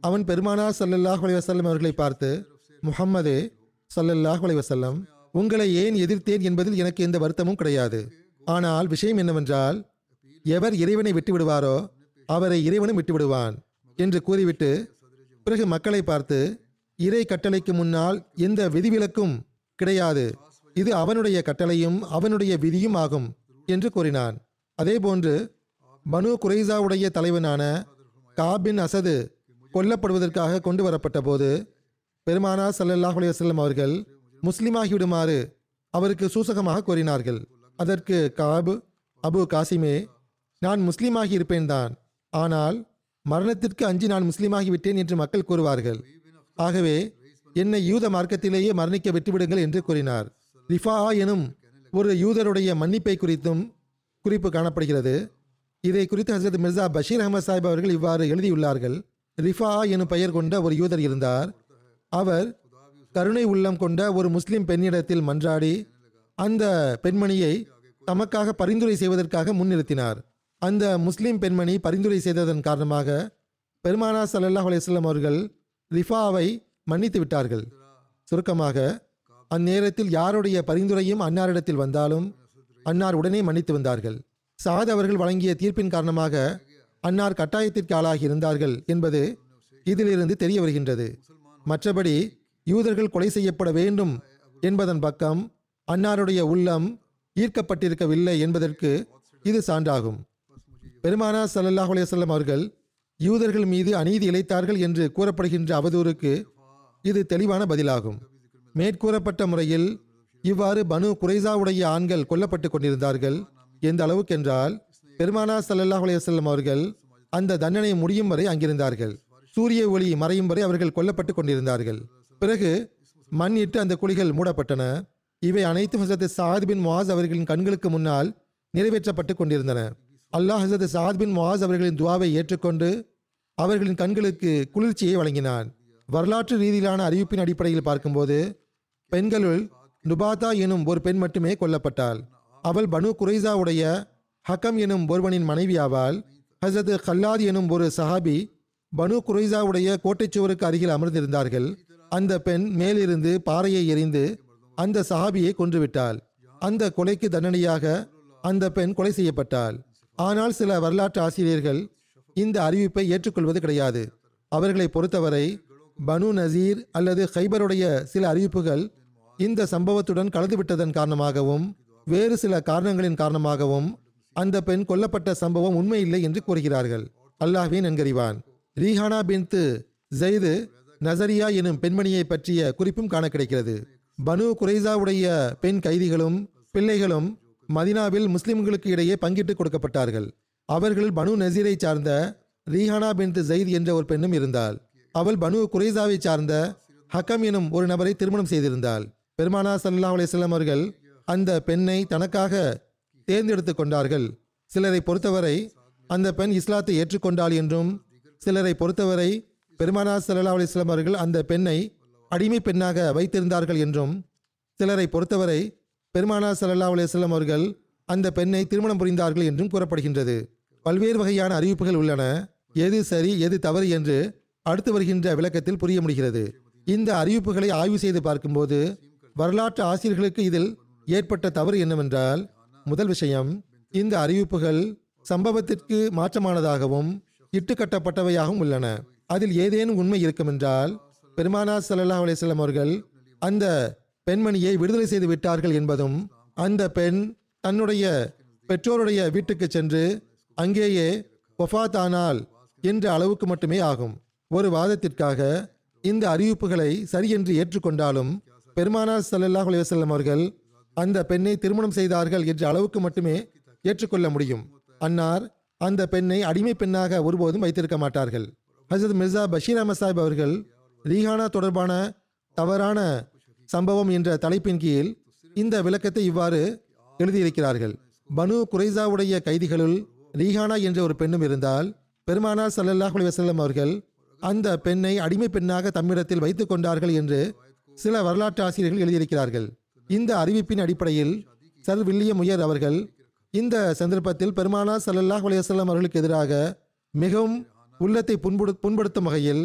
அவன் பெருமானார் ஸல்லல்லாஹு அலைஹி வஸல்லம் அவர்களை பார்த்து முஹம்மதே ஸல்லல்லாஹு அலைஹி வஸல்லம் உங்களை ஏன் எதிர்த்தேன் என்பதில் எனக்கு எந்த வருத்தமும் கிடையாது ஆனால் விஷயம் என்னவென்றால் எவர் இறைவனை விட்டு விடுவாரோ அவரை இறைவனும் விட்டு விடுவான் என்று கூறிவிட்டு பிறகு மக்களை பார்த்து இறை கட்டளைக்கு முன்னால் எந்த விதிவிலக்கும் கிடையாது இது அவனுடைய கட்டளையும் அவனுடைய விதியும் ஆகும் என்று கூறினான் அதேபோன்று பனு குரைசாவுடைய தலைவனான காபின் அசது கொல்லப்படுவதற்காக கொண்டு வரப்பட்ட போது பெருமானா ஸல்லல்லாஹு அலைஹி வஸல்லம் அவர்கள் முஸ்லிமாகிவிடுமாறு அவருக்கு சூசகமாக கூறினார்கள் அதற்கு காப் அபு காசிமே நான் முஸ்லீமாகி இருப்பேன் தான் ஆனால் மரணத்திற்கு அஞ்சி நான் முஸ்லீமாகி விட்டேன் என்று மக்கள் கூறுவார்கள் ஆகவே என்னை யூத மார்க்கத்திலேயே மரணிக்க விட்டுவிடுங்கள் என்று கூறினார் ரிஃபா எனும் ஒரு யூதருடைய மன்னிப்பை குறித்தும் குறிப்பு காணப்படுகிறது இதை குறித்து ஹசரத் மிர்சா பஷீர் அஹமது சாஹிப் அவர்கள் இவ்வாறு எழுதியுள்ளார்கள் ரிஃபா எனும் பெயர் கொண்ட ஒரு யூதர் இருந்தார் அவர் கருணை உள்ளம் கொண்ட ஒரு முஸ்லிம் பெண்ணிடத்தில் மன்றாடி அந்த பெண்மணியை தமக்காக பரிந்துரை செய்வதற்காக முன்னிறுத்தினார் அந்த முஸ்லிம் பெண்மணி பரிந்துரை செய்ததன் காரணமாக பெருமானா ஸல்லல்லாஹு அலைஹி வஸல்லம் அவர்கள் ரிஃபாவை மன்னித்து விட்டார்கள் சுருக்கமாக அந்நேரத்தில் யாருடைய பரிந்துரையும் அன்னாரிடத்தில் வந்தாலும் அன்னார் உடனே மன்னித்து வந்தார்கள் சாத் அவர்கள் வழங்கிய தீர்ப்பின் காரணமாக அன்னார் கட்டாயத்திற்கு ஆளாகி இருந்தார்கள் என்பது இதிலிருந்து தெரிய வருகின்றது மற்றபடி யூதர்கள் கொலை செய்யப்பட வேண்டும் என்பதன் பக்கம் அன்னாருடைய உள்ளம் ஈர்க்கப்பட்டிருக்கவில்லை என்பதற்கு இது சான்றாகும் பெருமானா ஸல்லல்லாஹு அலைஹி வஸல்லம் அவர்கள் யூதர்கள் மீது அநீதி இழைத்தார்கள் என்று கூறப்படுகின்ற அவதூறுக்கு இது தெளிவான பதிலாகும் மேற்கூறப்பட்ட முறையில் இவ்வாறு பனு குறைசாவுடைய ஆண்கள் கொல்லப்பட்டு கொண்டிருந்தார்கள் எந்த அளவுக்கென்றால் பெருமானா ஸல்லல்லாஹு அலைஹி வஸல்லம் அவர்கள் அந்த தண்டனை முடியும் வரை அங்கிருந்தார்கள் சூரிய ஒளி மறையும் வரை அவர்கள் கொல்லப்பட்டு கொண்டிருந்தார்கள் பிறகு மண் இட்டு அந்த குழிகள் மூடப்பட்டன இவை அனைத்தும் ஹசரத் சாத் பின் முவாஸ் அவர்களின் கண்களுக்கு முன்னால் நிறைவேற்றப்பட்டு கொண்டிருந்தன அல்லாஹ் ஹசரத் சாத் பின் முவாஸ் அவர்களின் துவாவை ஏற்றுக்கொண்டு அவர்களின் கண்களுக்கு குளிர்ச்சியை வழங்கினான் வரலாற்று ரீதியிலான அறிவிப்பின் அடிப்படையில் பார்க்கும்போது பெண்களுள் நுபாதா எனும் ஒரு பெண் மட்டுமே கொல்லப்பட்டாள் அவள் பனு குரைசாவுடைய ஹக்கம் எனும் ஒருவனின் மனைவி ஆவாள் ஹசரத் கல்லாத் எனும் ஒரு சஹாபி பனு குரைசாவுடைய கோட்டைச் சுவருக்கு அருகில் அமர்ந்திருந்தார்கள் அந்த பெண் மேலிருந்து பாறையை எறிந்து அந்த சஹாபியை கொன்றுவிட்டாள் அந்த கொலைக்கு தண்டனையாக அந்த பெண் கொலை செய்யப்பட்டாள் ஆனால் சில வரலாற்று ஆசிரியர்கள் இந்த அறிவிப்பை ஏற்றுக்கொள்வது கிடையாது அவர்களை பொறுத்தவரை பனு நசீர் அல்லது ஹைபருடைய சில அறிவிப்புகள் இந்த சம்பவத்துடன் கலந்துவிட்டதன் காரணமாகவும் வேறு சில காரணங்களின் காரணமாகவும் அந்த பெண் கொல்லப்பட்ட சம்பவம் உண்மையில்லை என்று கூறுகிறார்கள் அல்லாஹ்வே நன்கறிவான் ரீஹானா பின்து ஜெயிது நசரியா எனும் பெண்மணியை பற்றிய குறிப்பும் காண கிடைக்கிறது பனு குரைசாவுடைய பெண் கைதிகளும் பிள்ளைகளும் மதினாவில் முஸ்லிம்களுக்கு இடையே பங்கிட்டு கொடுக்கப்பட்டார்கள் அவர்கள் பனு நசீரை சார்ந்த ரீஹானா பின்து ஜெயித் என்ற ஒரு பெண்ணும் இருந்தாள் அவள் பனு குரைசாவை சார்ந்த ஹக்கம் எனும் ஒரு நபரை திருமணம் செய்திருந்தாள் பெருமானா ஸல்லல்லாஹு அலைஹி வஸல்லம் அவர்கள் அந்த பெண்ணை தனக்காக தேர்ந்தெடுத்து கொண்டார்கள் சிலரை பொறுத்தவரை அந்த பெண் இஸ்லாத்தை ஏற்றுக்கொண்டாள் என்றும் சிலரை பொறுத்தவரை பெருமானா ஸல்லல்லாஹு அலைஹி வஸல்லம் அவர்கள் அந்த பெண்ணை அடிமை பெண்ணாக வைத்திருந்தார்கள் என்றும் சிலரை பொறுத்தவரை பெருமானா ஸல்லல்லாஹு அலைஹி வஸல்லம் அவர்கள் அந்த பெண்ணை திருமணம் புரிந்தார்கள் என்றும் கூறப்படுகின்றது பல்வேறு வகையான அறிவிப்புகள் உள்ளன எது சரி எது தவறு என்று அடுத்து வருகின்ற விளக்கத்தில் புரிய முடிகிறது இந்த அறிவிப்புகளை ஆய்வு செய்து பார்க்கும்போது வரலாற்று ஆசிரியர்களுக்கு இதில் ஏற்பட்ட தவறு என்னவென்றால் முதல் விஷயம் இந்த அறிவிப்புகள் சம்பவத்திற்கு மாற்றமானதாகவும் இட்டுக்கட்டப்பட்டவையாகவும் உள்ளன அதில் ஏதேனும் உண்மை இருக்குமென்றால் பெருமானா ஸல்லல்லாஹு அலைஹி வஸல்லம் அவர்கள் அந்த பெண்மணியை விடுதலை செய்து விட்டார்கள் என்பதும் அந்த பெண் தன்னுடைய பெற்றோருடைய வீட்டுக்கு சென்று அங்கேயே ஒஃபாத் ஆனாள் என்ற அளவுக்கு மட்டுமே ஆகும் ஒரு வாதத்திற்காக இந்த அறிவிப்புகளை சரியென்று ஏற்றுக்கொண்டாலும் பெருமானார் ஸல்லல்லாஹு அலைஹி வஸல்லம் அவர்கள் அந்த பெண்ணை திருமணம் செய்தார்கள் என்ற அளவுக்கு மட்டுமே ஏற்றுக்கொள்ள முடியும் அன்னார் அந்த பெண்ணை அடிமை பெண்ணாக ஒருபோதும் வைத்திருக்க மாட்டார்கள் ஹசரத் மிர்சா பஷீர் அஹமத் சாஹிப் அவர்கள் ரீஹானா தொடர்பான தவறான சம்பவம் என்ற தலைப்பின் கீழ் இந்த விளக்கத்தை இவ்வாறு எழுதியிருக்கிறார்கள் பனு குரைசாவுடைய கைதிகளுள் ரீஹானா என்ற ஒரு பெண்ணும் இருந்தால் பெருமானார் ஸல்லல்லாஹு அலைஹி வஸல்லம் அவர்கள் அந்த பெண்ணை அடிமை பெண்ணாக தம்மிடத்தில் வைத்துக் கொண்டார்கள் என்று சில வரலாற்று ஆசிரியர்கள் எழுதியிருக்கிறார்கள் இந்த அறிவிப்பின் அடிப்படையில் சர் வில்லியம் உயர் அவர்கள் இந்த சந்தர்ப்பத்தில் பெருமானார் ஸல்லல்லாஹு அலைஹி வஸல்லம் அவர்களுக்கு எதிராக மிகவும் உள்ளத்தை புண்படு புண்படுத்தும் வகையில்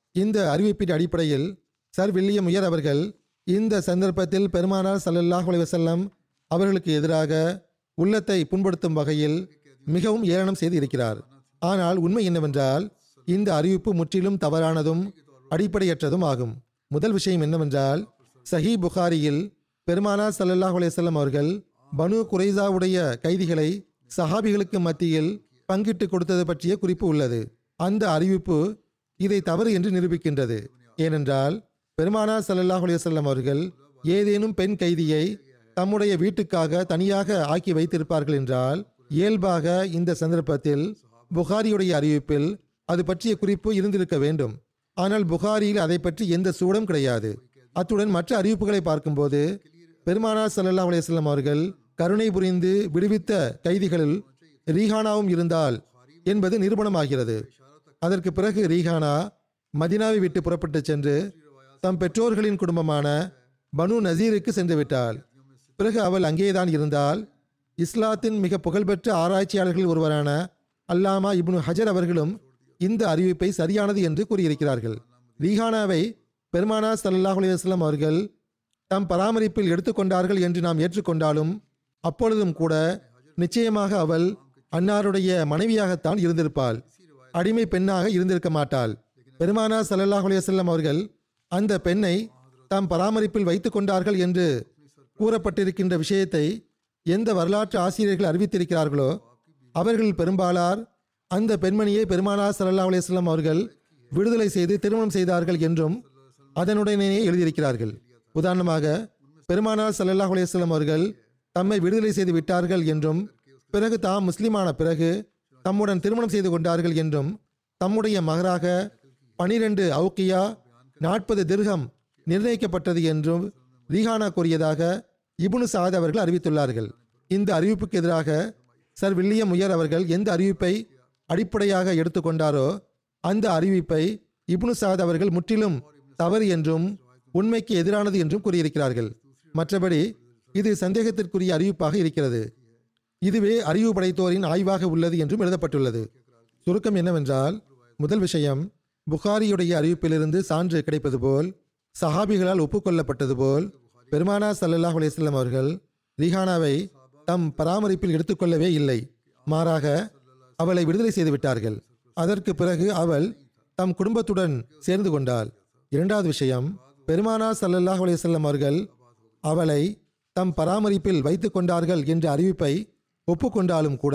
இந்த அறிவிப்பின் அடிப்படையில் சர் வில்லியம் உயர் அவர்கள் இந்த சந்தர்ப்பத்தில் பெருமானார் ஸல்லல்லாஹு அலைஹி வஸல்லம் அவர்களுக்கு எதிராக உள்ளத்தை புண்படுத்தும் வகையில் மிகவும் ஏளனம் செய்து இருக்கிறார் ஆனால் உண்மை என்னவென்றால் இந்த அறிவிப்பு முற்றிலும் தவறானதும் அடிப்படையற்றதும் ஆகும் முதல் விஷயம் என்னவென்றால் சஹி புகாரியில் பெருமானார் ஸல்லல்லாஹு அலைஹி வஸல்லம் அவர்கள் பனு குரைசாவுடைய கைதிகளை சஹாபிகளுக்கு மத்தியில் பங்கிட்டு கொடுத்தது பற்றிய குறிப்பு உள்ளது அந்த அறிவிப்பு இதை தவறு என்று நிரூபிக்கின்றது ஏனென்றால் பெருமானார் ஸல்லல்லாஹு அலைஹி வஸல்லம் அவர்கள் ஏதேனும் பெண் கைதியை தம்முடைய வீட்டுக்காக தனியாக ஆக்கி வைத்திருப்பார்கள் என்றால் இயல்பாக இந்த சந்தர்ப்பத்தில் புகாரியுடைய அறிவிப்பில் அது பற்றிய குறிப்பு இருந்திருக்க வேண்டும் ஆனால் புகாரியில் அதை பற்றி எந்த சூடும் கிடையாது அத்துடன் மற்ற அறிவிப்புகளை பார்க்கும்போது பெருமானார் ஸல்லல்லாஹு அலைஹி வஸல்லம் அவர்கள் கருணை புரிந்து விடுவித்த கைதிகளில் ரீஹானாவும் இருந்தால் என்பது நிரூபணமாகிறது அதற்கு பிறகு ரீஹானா மதினாவை விட்டு புறப்பட்டு சென்று தம் பெற்றோர்களின் குடும்பமான பனு நசீருக்கு சென்று விட்டாள் பிறகு அவள் அங்கேதான் இருந்தால் இஸ்லாத்தின் மிக புகழ்பெற்ற ஆராய்ச்சியாளர்கள் ஒருவரான அல்லாமா இப்னு ஹஜர் அவர்களும் இந்த அறிவிப்பை சரியானது என்று கூறியிருக்கிறார்கள் ரீஹானாவை பெருமானா ஸல்லல்லாஹு அலைஹி வஸல்லம் அவர்கள் தம் பராமரிப்பில் எடுத்துக்கொண்டார்கள் என்று நாம் ஏற்றுக்கொண்டாலும் அப்பொழுதும் கூட நிச்சயமாக அவள் அன்னாருடைய மனைவியாகத்தான் இருந்திருப்பாள் அடிமை பெண்ணாக இருந்திருக்க மாட்டாள் பெருமானா ஸல்லல்லாஹு அலைஹி வஸல்லம் அவர்கள் அந்த பெண்ணை தாம் பராமரிப்பில் வைத்துக் கொண்டார்கள் என்று கூறப்பட்டிருக்கின்ற விஷயத்தை எந்த வரலாற்று ஆசிரியர்கள் அறிவித்திருக்கிறார்களோ அவர்கள் பெரும்பாலார் அந்த பெண்மணியை பெருமானார் ஸல்லல்லாஹு அலைஹி வஸல்லம் அவர்கள் விடுதலை செய்து திருமணம் செய்தார்கள் என்றும் அதனுடனேயே எழுதியிருக்கிறார்கள் உதாரணமாக பெருமானார் ஸல்லல்லாஹு அலைஹி வஸல்லம் அவர்கள் தம்மை விடுதலை செய்து விட்டார்கள் என்றும் பிறகு தாம் முஸ்லிமான பிறகு தம்முடன் திருமணம் செய்து கொண்டார்கள் என்றும் தம்முடைய மகராக பனிரெண்டு அவுக்கியா நாற்பது திர்கம் நிர்ணயிக்கப்பட்டது என்றும் ரீஹானா கூறியதாக இப்னு சாத் அவர்கள் அறிவித்துள்ளார்கள் இந்த அறிவிப்புக்கு எதிராக சர் வில்லியம் உயர் அவர்கள் எந்த அறிவிப்பை அடிப்படையாக எடுத்துக்கொண்டாரோ அந்த அறிவிப்பை இப்னு சாத் அவர்கள் முற்றிலும் தவறு என்றும் உண்மைக்கு எதிரானது என்றும் கூறியிருக்கிறார்கள் மற்றபடி இது சந்தேகத்திற்குரிய அறிவிப்பாக இருக்கிறது இதுவே அறிவு படைத்தோரின் ஆய்வாக உள்ளது என்றும் எழுதப்பட்டுள்ளது சுருக்கம் என்னவென்றால் முதல் விஷயம் புகாரியுடைய அறிவிப்பிலிருந்து சான்று கிடைப்பது போல் சஹாபிகளால் ஒப்புக்கொள்ளப்பட்டது போல் பெருமானா ஸல்லல்லாஹு அலைஹி வஸல்லம் அவர்கள் ரிஹானாவை தம் பராமரிப்பில் எடுத்துக்கொள்ளவே இல்லை மாறாக அவளை விடுதலை செய்து விட்டார்கள் அதற்கு பிறகு அவள் தம் குடும்பத்துடன் சேர்ந்து கொண்டாள் இரண்டாவது விஷயம் பெருமானா ஸல்லல்லாஹு அலைஹி வஸல்லம் அவர்கள் அவளை தம் பராமரிப்பில் வைத்துக் கொண்டார்கள் என்ற அறிவிப்பை ஒப்புக்கொண்டாலும் கூட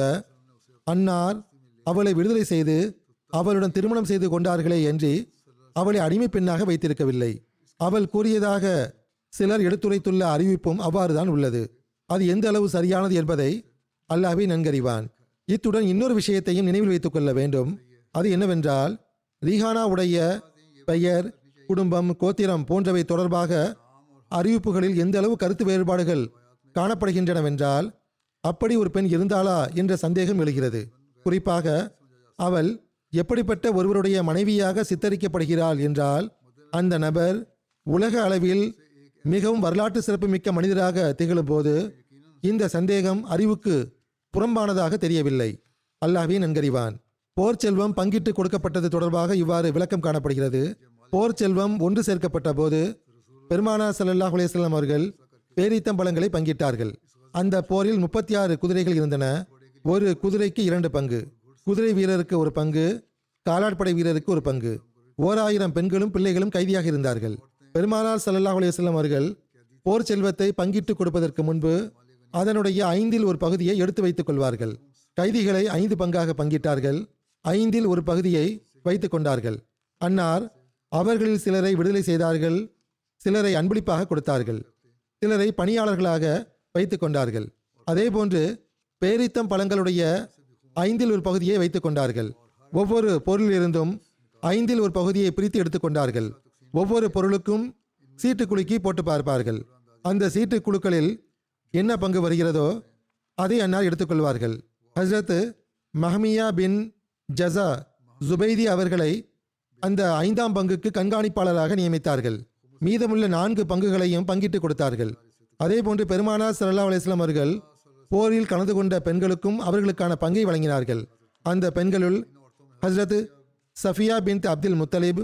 அன்னார் அவளை விடுதலை செய்து அவளுடன் திருமணம் செய்து கொண்டார்களே என்று அவளை அடிமை பெண்ணாக வைத்திருக்கவில்லை அவள் கூறியதாக சிலர் எடுத்துரைத்துள்ள அறிவிப்பும் அவ்வாறுதான் உள்ளது அது எந்த அளவு சரியானது என்பதை அல்லாஹ்வே நன்கறிவான் இத்துடன் இன்னொரு விஷயத்தையும் நினைவில் வைத்துக் கொள்ள வேண்டும் அது என்னவென்றால் ரீஹானா உடைய பெயர் குடும்பம் கோத்திரம் போன்றவை தொடர்பாக அறிவிப்புகளில் எந்த அளவு கருத்து வேறுபாடுகள் காணப்படுகின்றனவென்றால் அப்படி ஒரு பெண் இருந்தாளா என்ற சந்தேகம் எழுகிறது குறிப்பாக அவள் எப்படிப்பட்ட ஒருவருடைய மனைவியாக சித்தரிக்கப்படுகிறாள் என்றால் அந்த நபர் உலக அளவில் மிகவும் வரலாற்று சிறப்புமிக்க மனிதராக திகழும்போது இந்த சந்தேகம் அறிவுக்கு புறம்பானதாக தெரியவில்லை அல்லாஹ்வே நன்கறிவான் போர் செல்வம் பங்கிட்டு கொடுக்கப்பட்டது தொடர்பாக இவ்வாறு விளக்கம் காணப்படுகிறது போர் செல்வம் ஒன்று சேர்க்கப்பட்ட போது பெருமானா ஸல்லல்லாஹு அலைஹி வஸல்லம் அவர்கள் பேரீத்தம்பழங்களை பங்கிட்டார்கள் அந்த போரில் முப்பத்தி ஆறு குதிரைகள் இருந்தன ஒரு குதிரைக்கு இரண்டு பங்கு குதிரை வீரருக்கு ஒரு பங்கு காலாட்படை வீரருக்கு ஒரு பங்கு ஓர் ஆயிரம் பெண்களும் பிள்ளைகளும் கைதியாக இருந்தார்கள் பெருமானார் ஸல்லல்லாஹு அலைஹி வஸல்லம் அவர்கள் போர் செல்வத்தை பங்கிட்டு கொடுப்பதற்கு முன்பு அதனுடைய ஐந்தில் ஒரு பகுதியை எடுத்து வைத்துக் கொள்வார்கள் கைதிகளை ஐந்து பங்காக பங்கிட்டார்கள் ஐந்தில் ஒரு பகுதியை வைத்துக் கொண்டார்கள் அன்னார் அவர்களில் சிலரை விடுதலை செய்தார்கள் சிலரை அன்பளிப்பாக கொடுத்தார்கள் சிலரை பணியாளர்களாக வைத்துக் கொண்டார்கள் அதேபோன்று பேரித்தம் பழங்களுடைய ஐந்தில் ஒரு பகுதியை வைத்துக் கொண்டார்கள் ஒவ்வொரு பொருளிலிருந்தும் ஐந்தில் ஒரு பகுதியை பிரித்து எடுத்துக்கொண்டார்கள் ஒவ்வொரு பொருளுக்கும் சீட்டு குலுக்கி போட்டு பார்ப்பார்கள் அந்த சீட்டு குழுக்களில் என்ன பங்கு வருகிறதோ அதை அன்னார் எடுத்துக்கொள்வார்கள் ஹஸ்ரத் மஹமியா பின் ஜஸா ஜுபைதி அவர்களை அந்த ஐந்தாம் பங்குக்கு கண்காணிப்பாளராக நியமித்தார்கள் மீதமுள்ள நான்கு பங்குகளையும் பங்கிட்டு கொடுத்தார்கள் அதேபோன்று பெருமானார் ஸல்லல்லாஹு அலைஹி வஸல்லம் அவர்கள் போரில் கலந்து கொண்ட பெண்களுக்கும் அவர்களுக்கான பங்கை வழங்கினார்கள் அந்த பெண்களுள் ஹஸ்ரத் சஃபியா பின் அப்துல் முத்தலிப்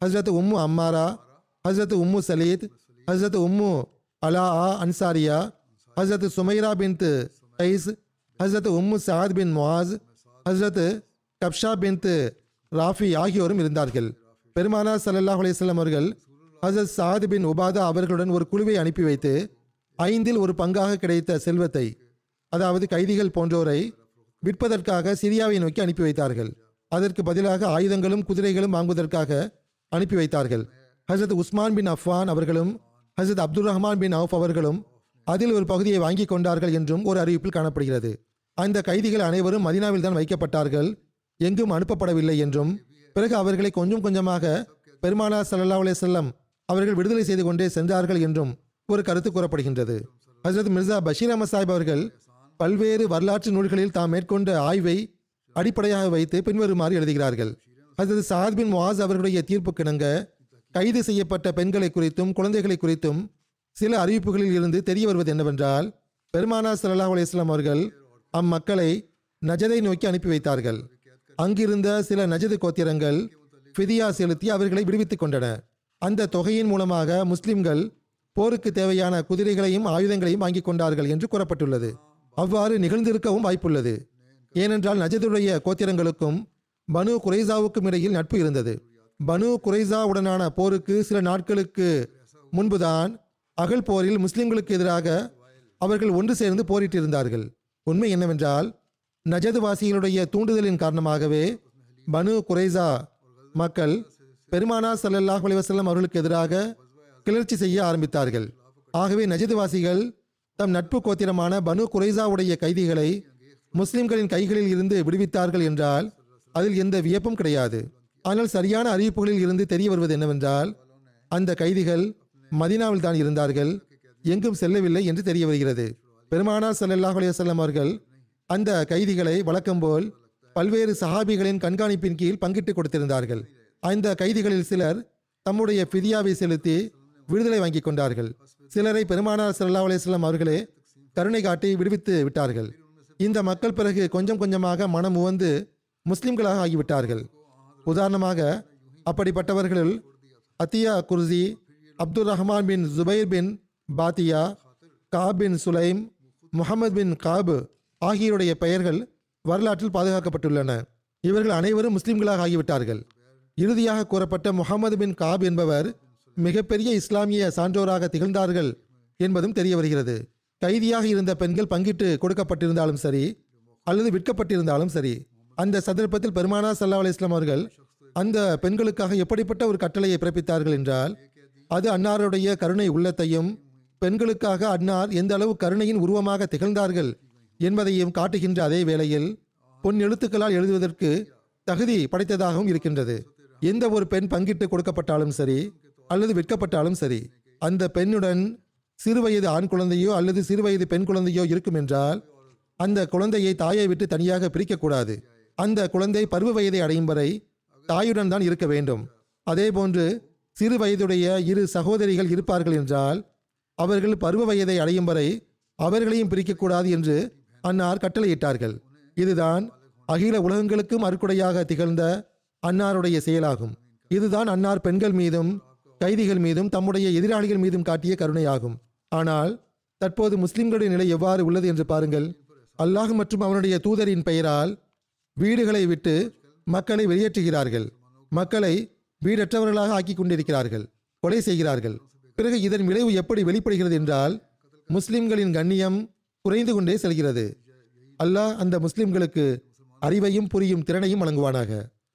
ஹஸ்ரத் உம்மு அம்மாரா ஹஸ்ரத் உம்மு சலீத் ஹஸ்ரத் உம்மு அலா ஆ அன்சாரியா ஹஸ்ரத் சுமைரா பின் கைஸ் ஹஸ்ரத் உம்மு சாத் பின் முவாஸ் ஹஸ்ரத் கப்ஷா பின் ராஃபி ஆகியோரும் இருந்தார்கள் பெருமானா ஸல்லல்லாஹு அலைஹி வஸல்லம் அவர்கள் ஹஸ்ரத் சாத் பின் உபாதா அவர்களுடன் ஒரு குழுவை அனுப்பி வைத்து ஐந்தில் ஒரு பங்காக கிடைத்த செல்வத்தை அதாவது கைதிகள் போன்றோரை விற்பதற்காக சிரியாவை நோக்கி அனுப்பி வைத்தார்கள் அதற்கு பதிலாக ஆயுதங்களும் குதிரைகளும் வாங்குவதற்காக அனுப்பி வைத்தார்கள் ஹசரத் உஸ்மான் பின் அஃப்வான் அவர்களும் ஹசரத் அப்துல் ரஹ்மான் பின் அவுஃப் அவர்களும் அதில் ஒரு பகுதியை வாங்கி கொண்டார்கள் என்றும் ஒரு அறிவிப்பில் காணப்படுகிறது அந்த கைதிகள் அனைவரும் மதினாவில் தான் வைக்கப்பட்டார்கள் எங்கும் அனுப்பப்படவில்லை என்றும் பிறகு அவர்களை கொஞ்சம் கொஞ்சமாக பெருமானா ஸல்லல்லாஹு அலைஹி வஸல்லம் அவர்கள் விடுதலை செய்து கொண்டே சென்றார்கள் என்றும் ஒரு கருத்து கூறப்படுகின்றது ஹசரத் மிர்சா பஷீர் அஹமத் சாஹிப் அவர்கள் பல்வேறு வரலாற்று நூல்களில் தாம் மேற்கொண்ட ஆய்வை அடிப்படையாக வைத்து பின்வருமாறு எழுதுகிறார்கள் ஹசரத் சாத் பின் முவாஸ் அவர்களுடைய தீர்ப்புக்கிணங்க கைது செய்யப்பட்ட பெண்களை குறித்தும் குழந்தைகளை குறித்தும் சில அறிவிப்புகளில் இருந்து தெரிய வருவது என்னவென்றால் பெருமானா ஸல்லல்லாஹு அலைஹி வஸல்லம் அவர்கள் அம்மக்களை நஜதை நோக்கி அனுப்பி வைத்தார்கள் அங்கிருந்த சில நஜது கோத்திரங்கள் ஃபிதியா செலுத்தி அவர்களை விடுவித்துக் கொண்டன அந்த தொகையின் மூலமாக முஸ்லிம்கள் போருக்கு தேவையான குதிரைகளையும் ஆயுதங்களையும் வாங்கிக் கொண்டார்கள் என்று கூறப்பட்டுள்ளது அவ்வாறு நிகழ்ந்திருக்கவும் வாய்ப்புள்ளது ஏனென்றால் நஜதுடைய கோத்திரங்களுக்கும் பனு குரைசாவுக்கும் இடையில் நட்பு இருந்தது பனு குரைசாவுடனான போருக்கு சில நாட்களுக்கு முன்புதான் அகல் போரில் முஸ்லிம்களுக்கு எதிராக அவர்கள் ஒன்று சேர்ந்து போரிட்டிருந்தார்கள் உண்மை என்னவென்றால் நஜது வாசிகளுடைய தூண்டுதலின் காரணமாகவே பனு குரைசா மக்கள் பெருமானா ஸல்லல்லாஹு அலைஹி வஸல்லம் அவர்களுக்கு எதிராக கிளர்ச்சி செய்ய ஆரம்பித்தார்கள் ஆகவே நஜது வாசிகள் தம் நட்பு கோத்திரமான பனு குரைசாவுடைய கைதிகளை முஸ்லிம்களின் கைகளில் இருந்து விடுவித்தார்கள் என்றால் அதில் எந்த வியப்பும் கிடையாது ஆனால் சரியான அறிவிப்புகளில் இருந்து தெரிய வருவது என்னவென்றால் அந்த கைதிகள் மதீனாவில் தான் இருந்தார்கள் எங்கும் செல்லவில்லை என்று தெரிய வருகிறது பெருமானார் ஸல்லல்லாஹு அலைஹி வஸல்லம் அவர்கள் அந்த கைதிகளை வழக்கம்போல் பல்வேறு சஹாபிகளின் கண்காணிப்பின் கீழ் பங்கிட்டு கொடுத்திருந்தார்கள் அந்த கைதிகளில் சிலர் தம்முடைய ஃபிதியாவை செலுத்தி விடுதலை வாங்கி கொண்டார்கள் சிலரை பெருமானார் ஸல்லல்லாஹு அலைஹி வஸல்லம் அவர்களே கருணை காட்டி விடுவித்து விட்டார்கள் இந்த மக்கள் பிறகு கொஞ்சம் கொஞ்சமாக மனம் உவந்து முஸ்லிம்களாக ஆகிவிட்டார்கள் உதாரணமாக அப்படிப்பட்டவர்களில் அத்தியா குர்சி அப்துல் ரஹ்மான் பின் ஜுபைர் பின் பாத்தியா காப் பின் சுலைம் முகமது பின் காப் ஆகியோருடைய பெயர்கள் வரலாற்றில் பாதுகாக்கப்பட்டுள்ளன இவர்கள் அனைவரும் முஸ்லிம்களாக ஆகிவிட்டார்கள் இறுதியாக கூறப்பட்ட முகமது பின் காப் என்பவர் மிகப்பெரிய இஸ்லாமிய சான்றோராக திகழ்ந்தார்கள் என்பதும் தெரிய வருகிறது கைதியாக இருந்த பெண்கள் பங்கிட்டு கொடுக்கப்பட்டிருந்தாலும் சரி அல்லது விற்கப்பட்டிருந்தாலும் சரி அந்த சந்தர்ப்பத்தில் பெருமானா சல்லா அலிஸ்லாம் அவர்கள் அந்த பெண்களுக்காக எப்படிப்பட்ட ஒரு கட்டளையை பிறப்பித்தார்கள் என்றால் அது அன்னாருடைய கருணை உள்ளத்தையும் பெண்களுக்காக அன்னார் எந்த அளவு கருணையின் உருவமாக திகழ்ந்தார்கள் என்பதையும் காட்டுகின்ற அதே வேளையில் பொன் எழுத்துக்களால் எழுதுவதற்கு தகுதி படைத்ததாகவும் இருக்கின்றது எந்த ஒரு பெண் பங்கிட்டு கொடுக்கப்பட்டாலும் சரி அல்லது விற்கப்பட்டாலும் சரி அந்த பெண்ணுடன் சிறுவயது ஆண் குழந்தையோ அல்லது சிறுவயது பெண் குழந்தையோ இருக்கும் என்றால் அந்த குழந்தையை தாயை விட்டு தனியாக பிரிக்கக்கூடாது அந்த குழந்தை பருவ வயதை அடையும் வரை தாயுடன் தான் இருக்க வேண்டும் அதேபோன்று சிறு வயதுடைய இரு சகோதரிகள் இருப்பார்கள் என்றால் அவர்கள் பருவ வயதை அடையும் வரை அவர்களையும் பிரிக்கக்கூடாது என்று அன்னார் கட்டளையிட்டார்கள் இதுதான் அகில உலகங்களுக்கும் அருக்குடையாக திகழ்ந்த அன்னாருடைய செயலாகும் இதுதான் அன்னார் பெண்கள் மீதும் கைதிகள் மீதும் தம்முடைய எதிராளிகள் மீதும் காட்டிய கருணையாகும் ஆனால் தற்போது முஸ்லிம்களுடைய நிலை எவ்வாறு உள்ளது என்று பாருங்கள் அல்லாஹ் மற்றும் அவனுடைய தூதரின் பெயரால் வீடுகளை விட்டு மக்களை வெளியேற்றுகிறார்கள் மக்களை வீடற்றவர்களாக ஆக்கி கொண்டிருக்கிறார்கள் கொலை செய்கிறார்கள் பிறகு இதன் விளைவு எப்படி வெளிப்படுகிறது என்றால் முஸ்லிம்களின் கண்ணியம் குறைந்து கொண்டே செல்கிறது அல்லாஹ் அந்த முஸ்லிம்களுக்கு அறிவையும் புரியும் திறனையும் வழங்குவானாக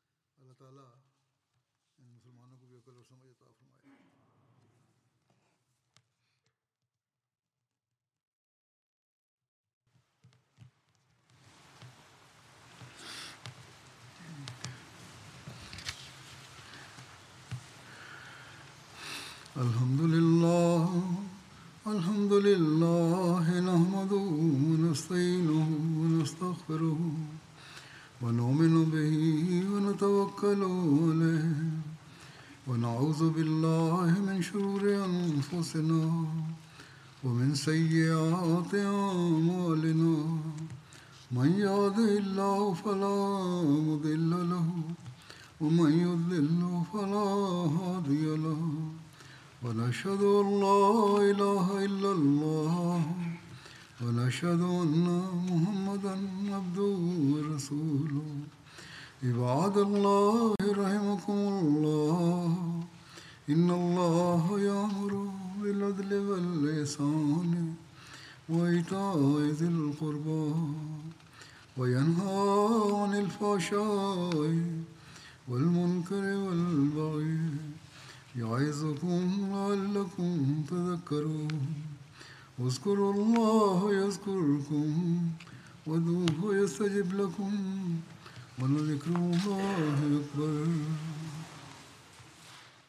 الحمد لله الحمد لله نحمده ونستعينه ونستغفره ونؤمن به ونتوكل عليه ونعوذ بالله من شرور أنفسنا ومن سيئات أعمالنا من يهده الله فلا مضل له ومن يضلل فلا هادي له ونشهد أن لا إله إلا الله ونشهد أن محمدا عبده ورسوله عباد الله رحمكم الله إن الله يأمر بالعدل والإحسان وإيتاء ذي القربى وينهى عن الفحشاء والمنكر والبغي يعظكم لعلكم تذكرون واذكروا الله يذكركم وادعوه يستجب لكم ولذكر الله أكبر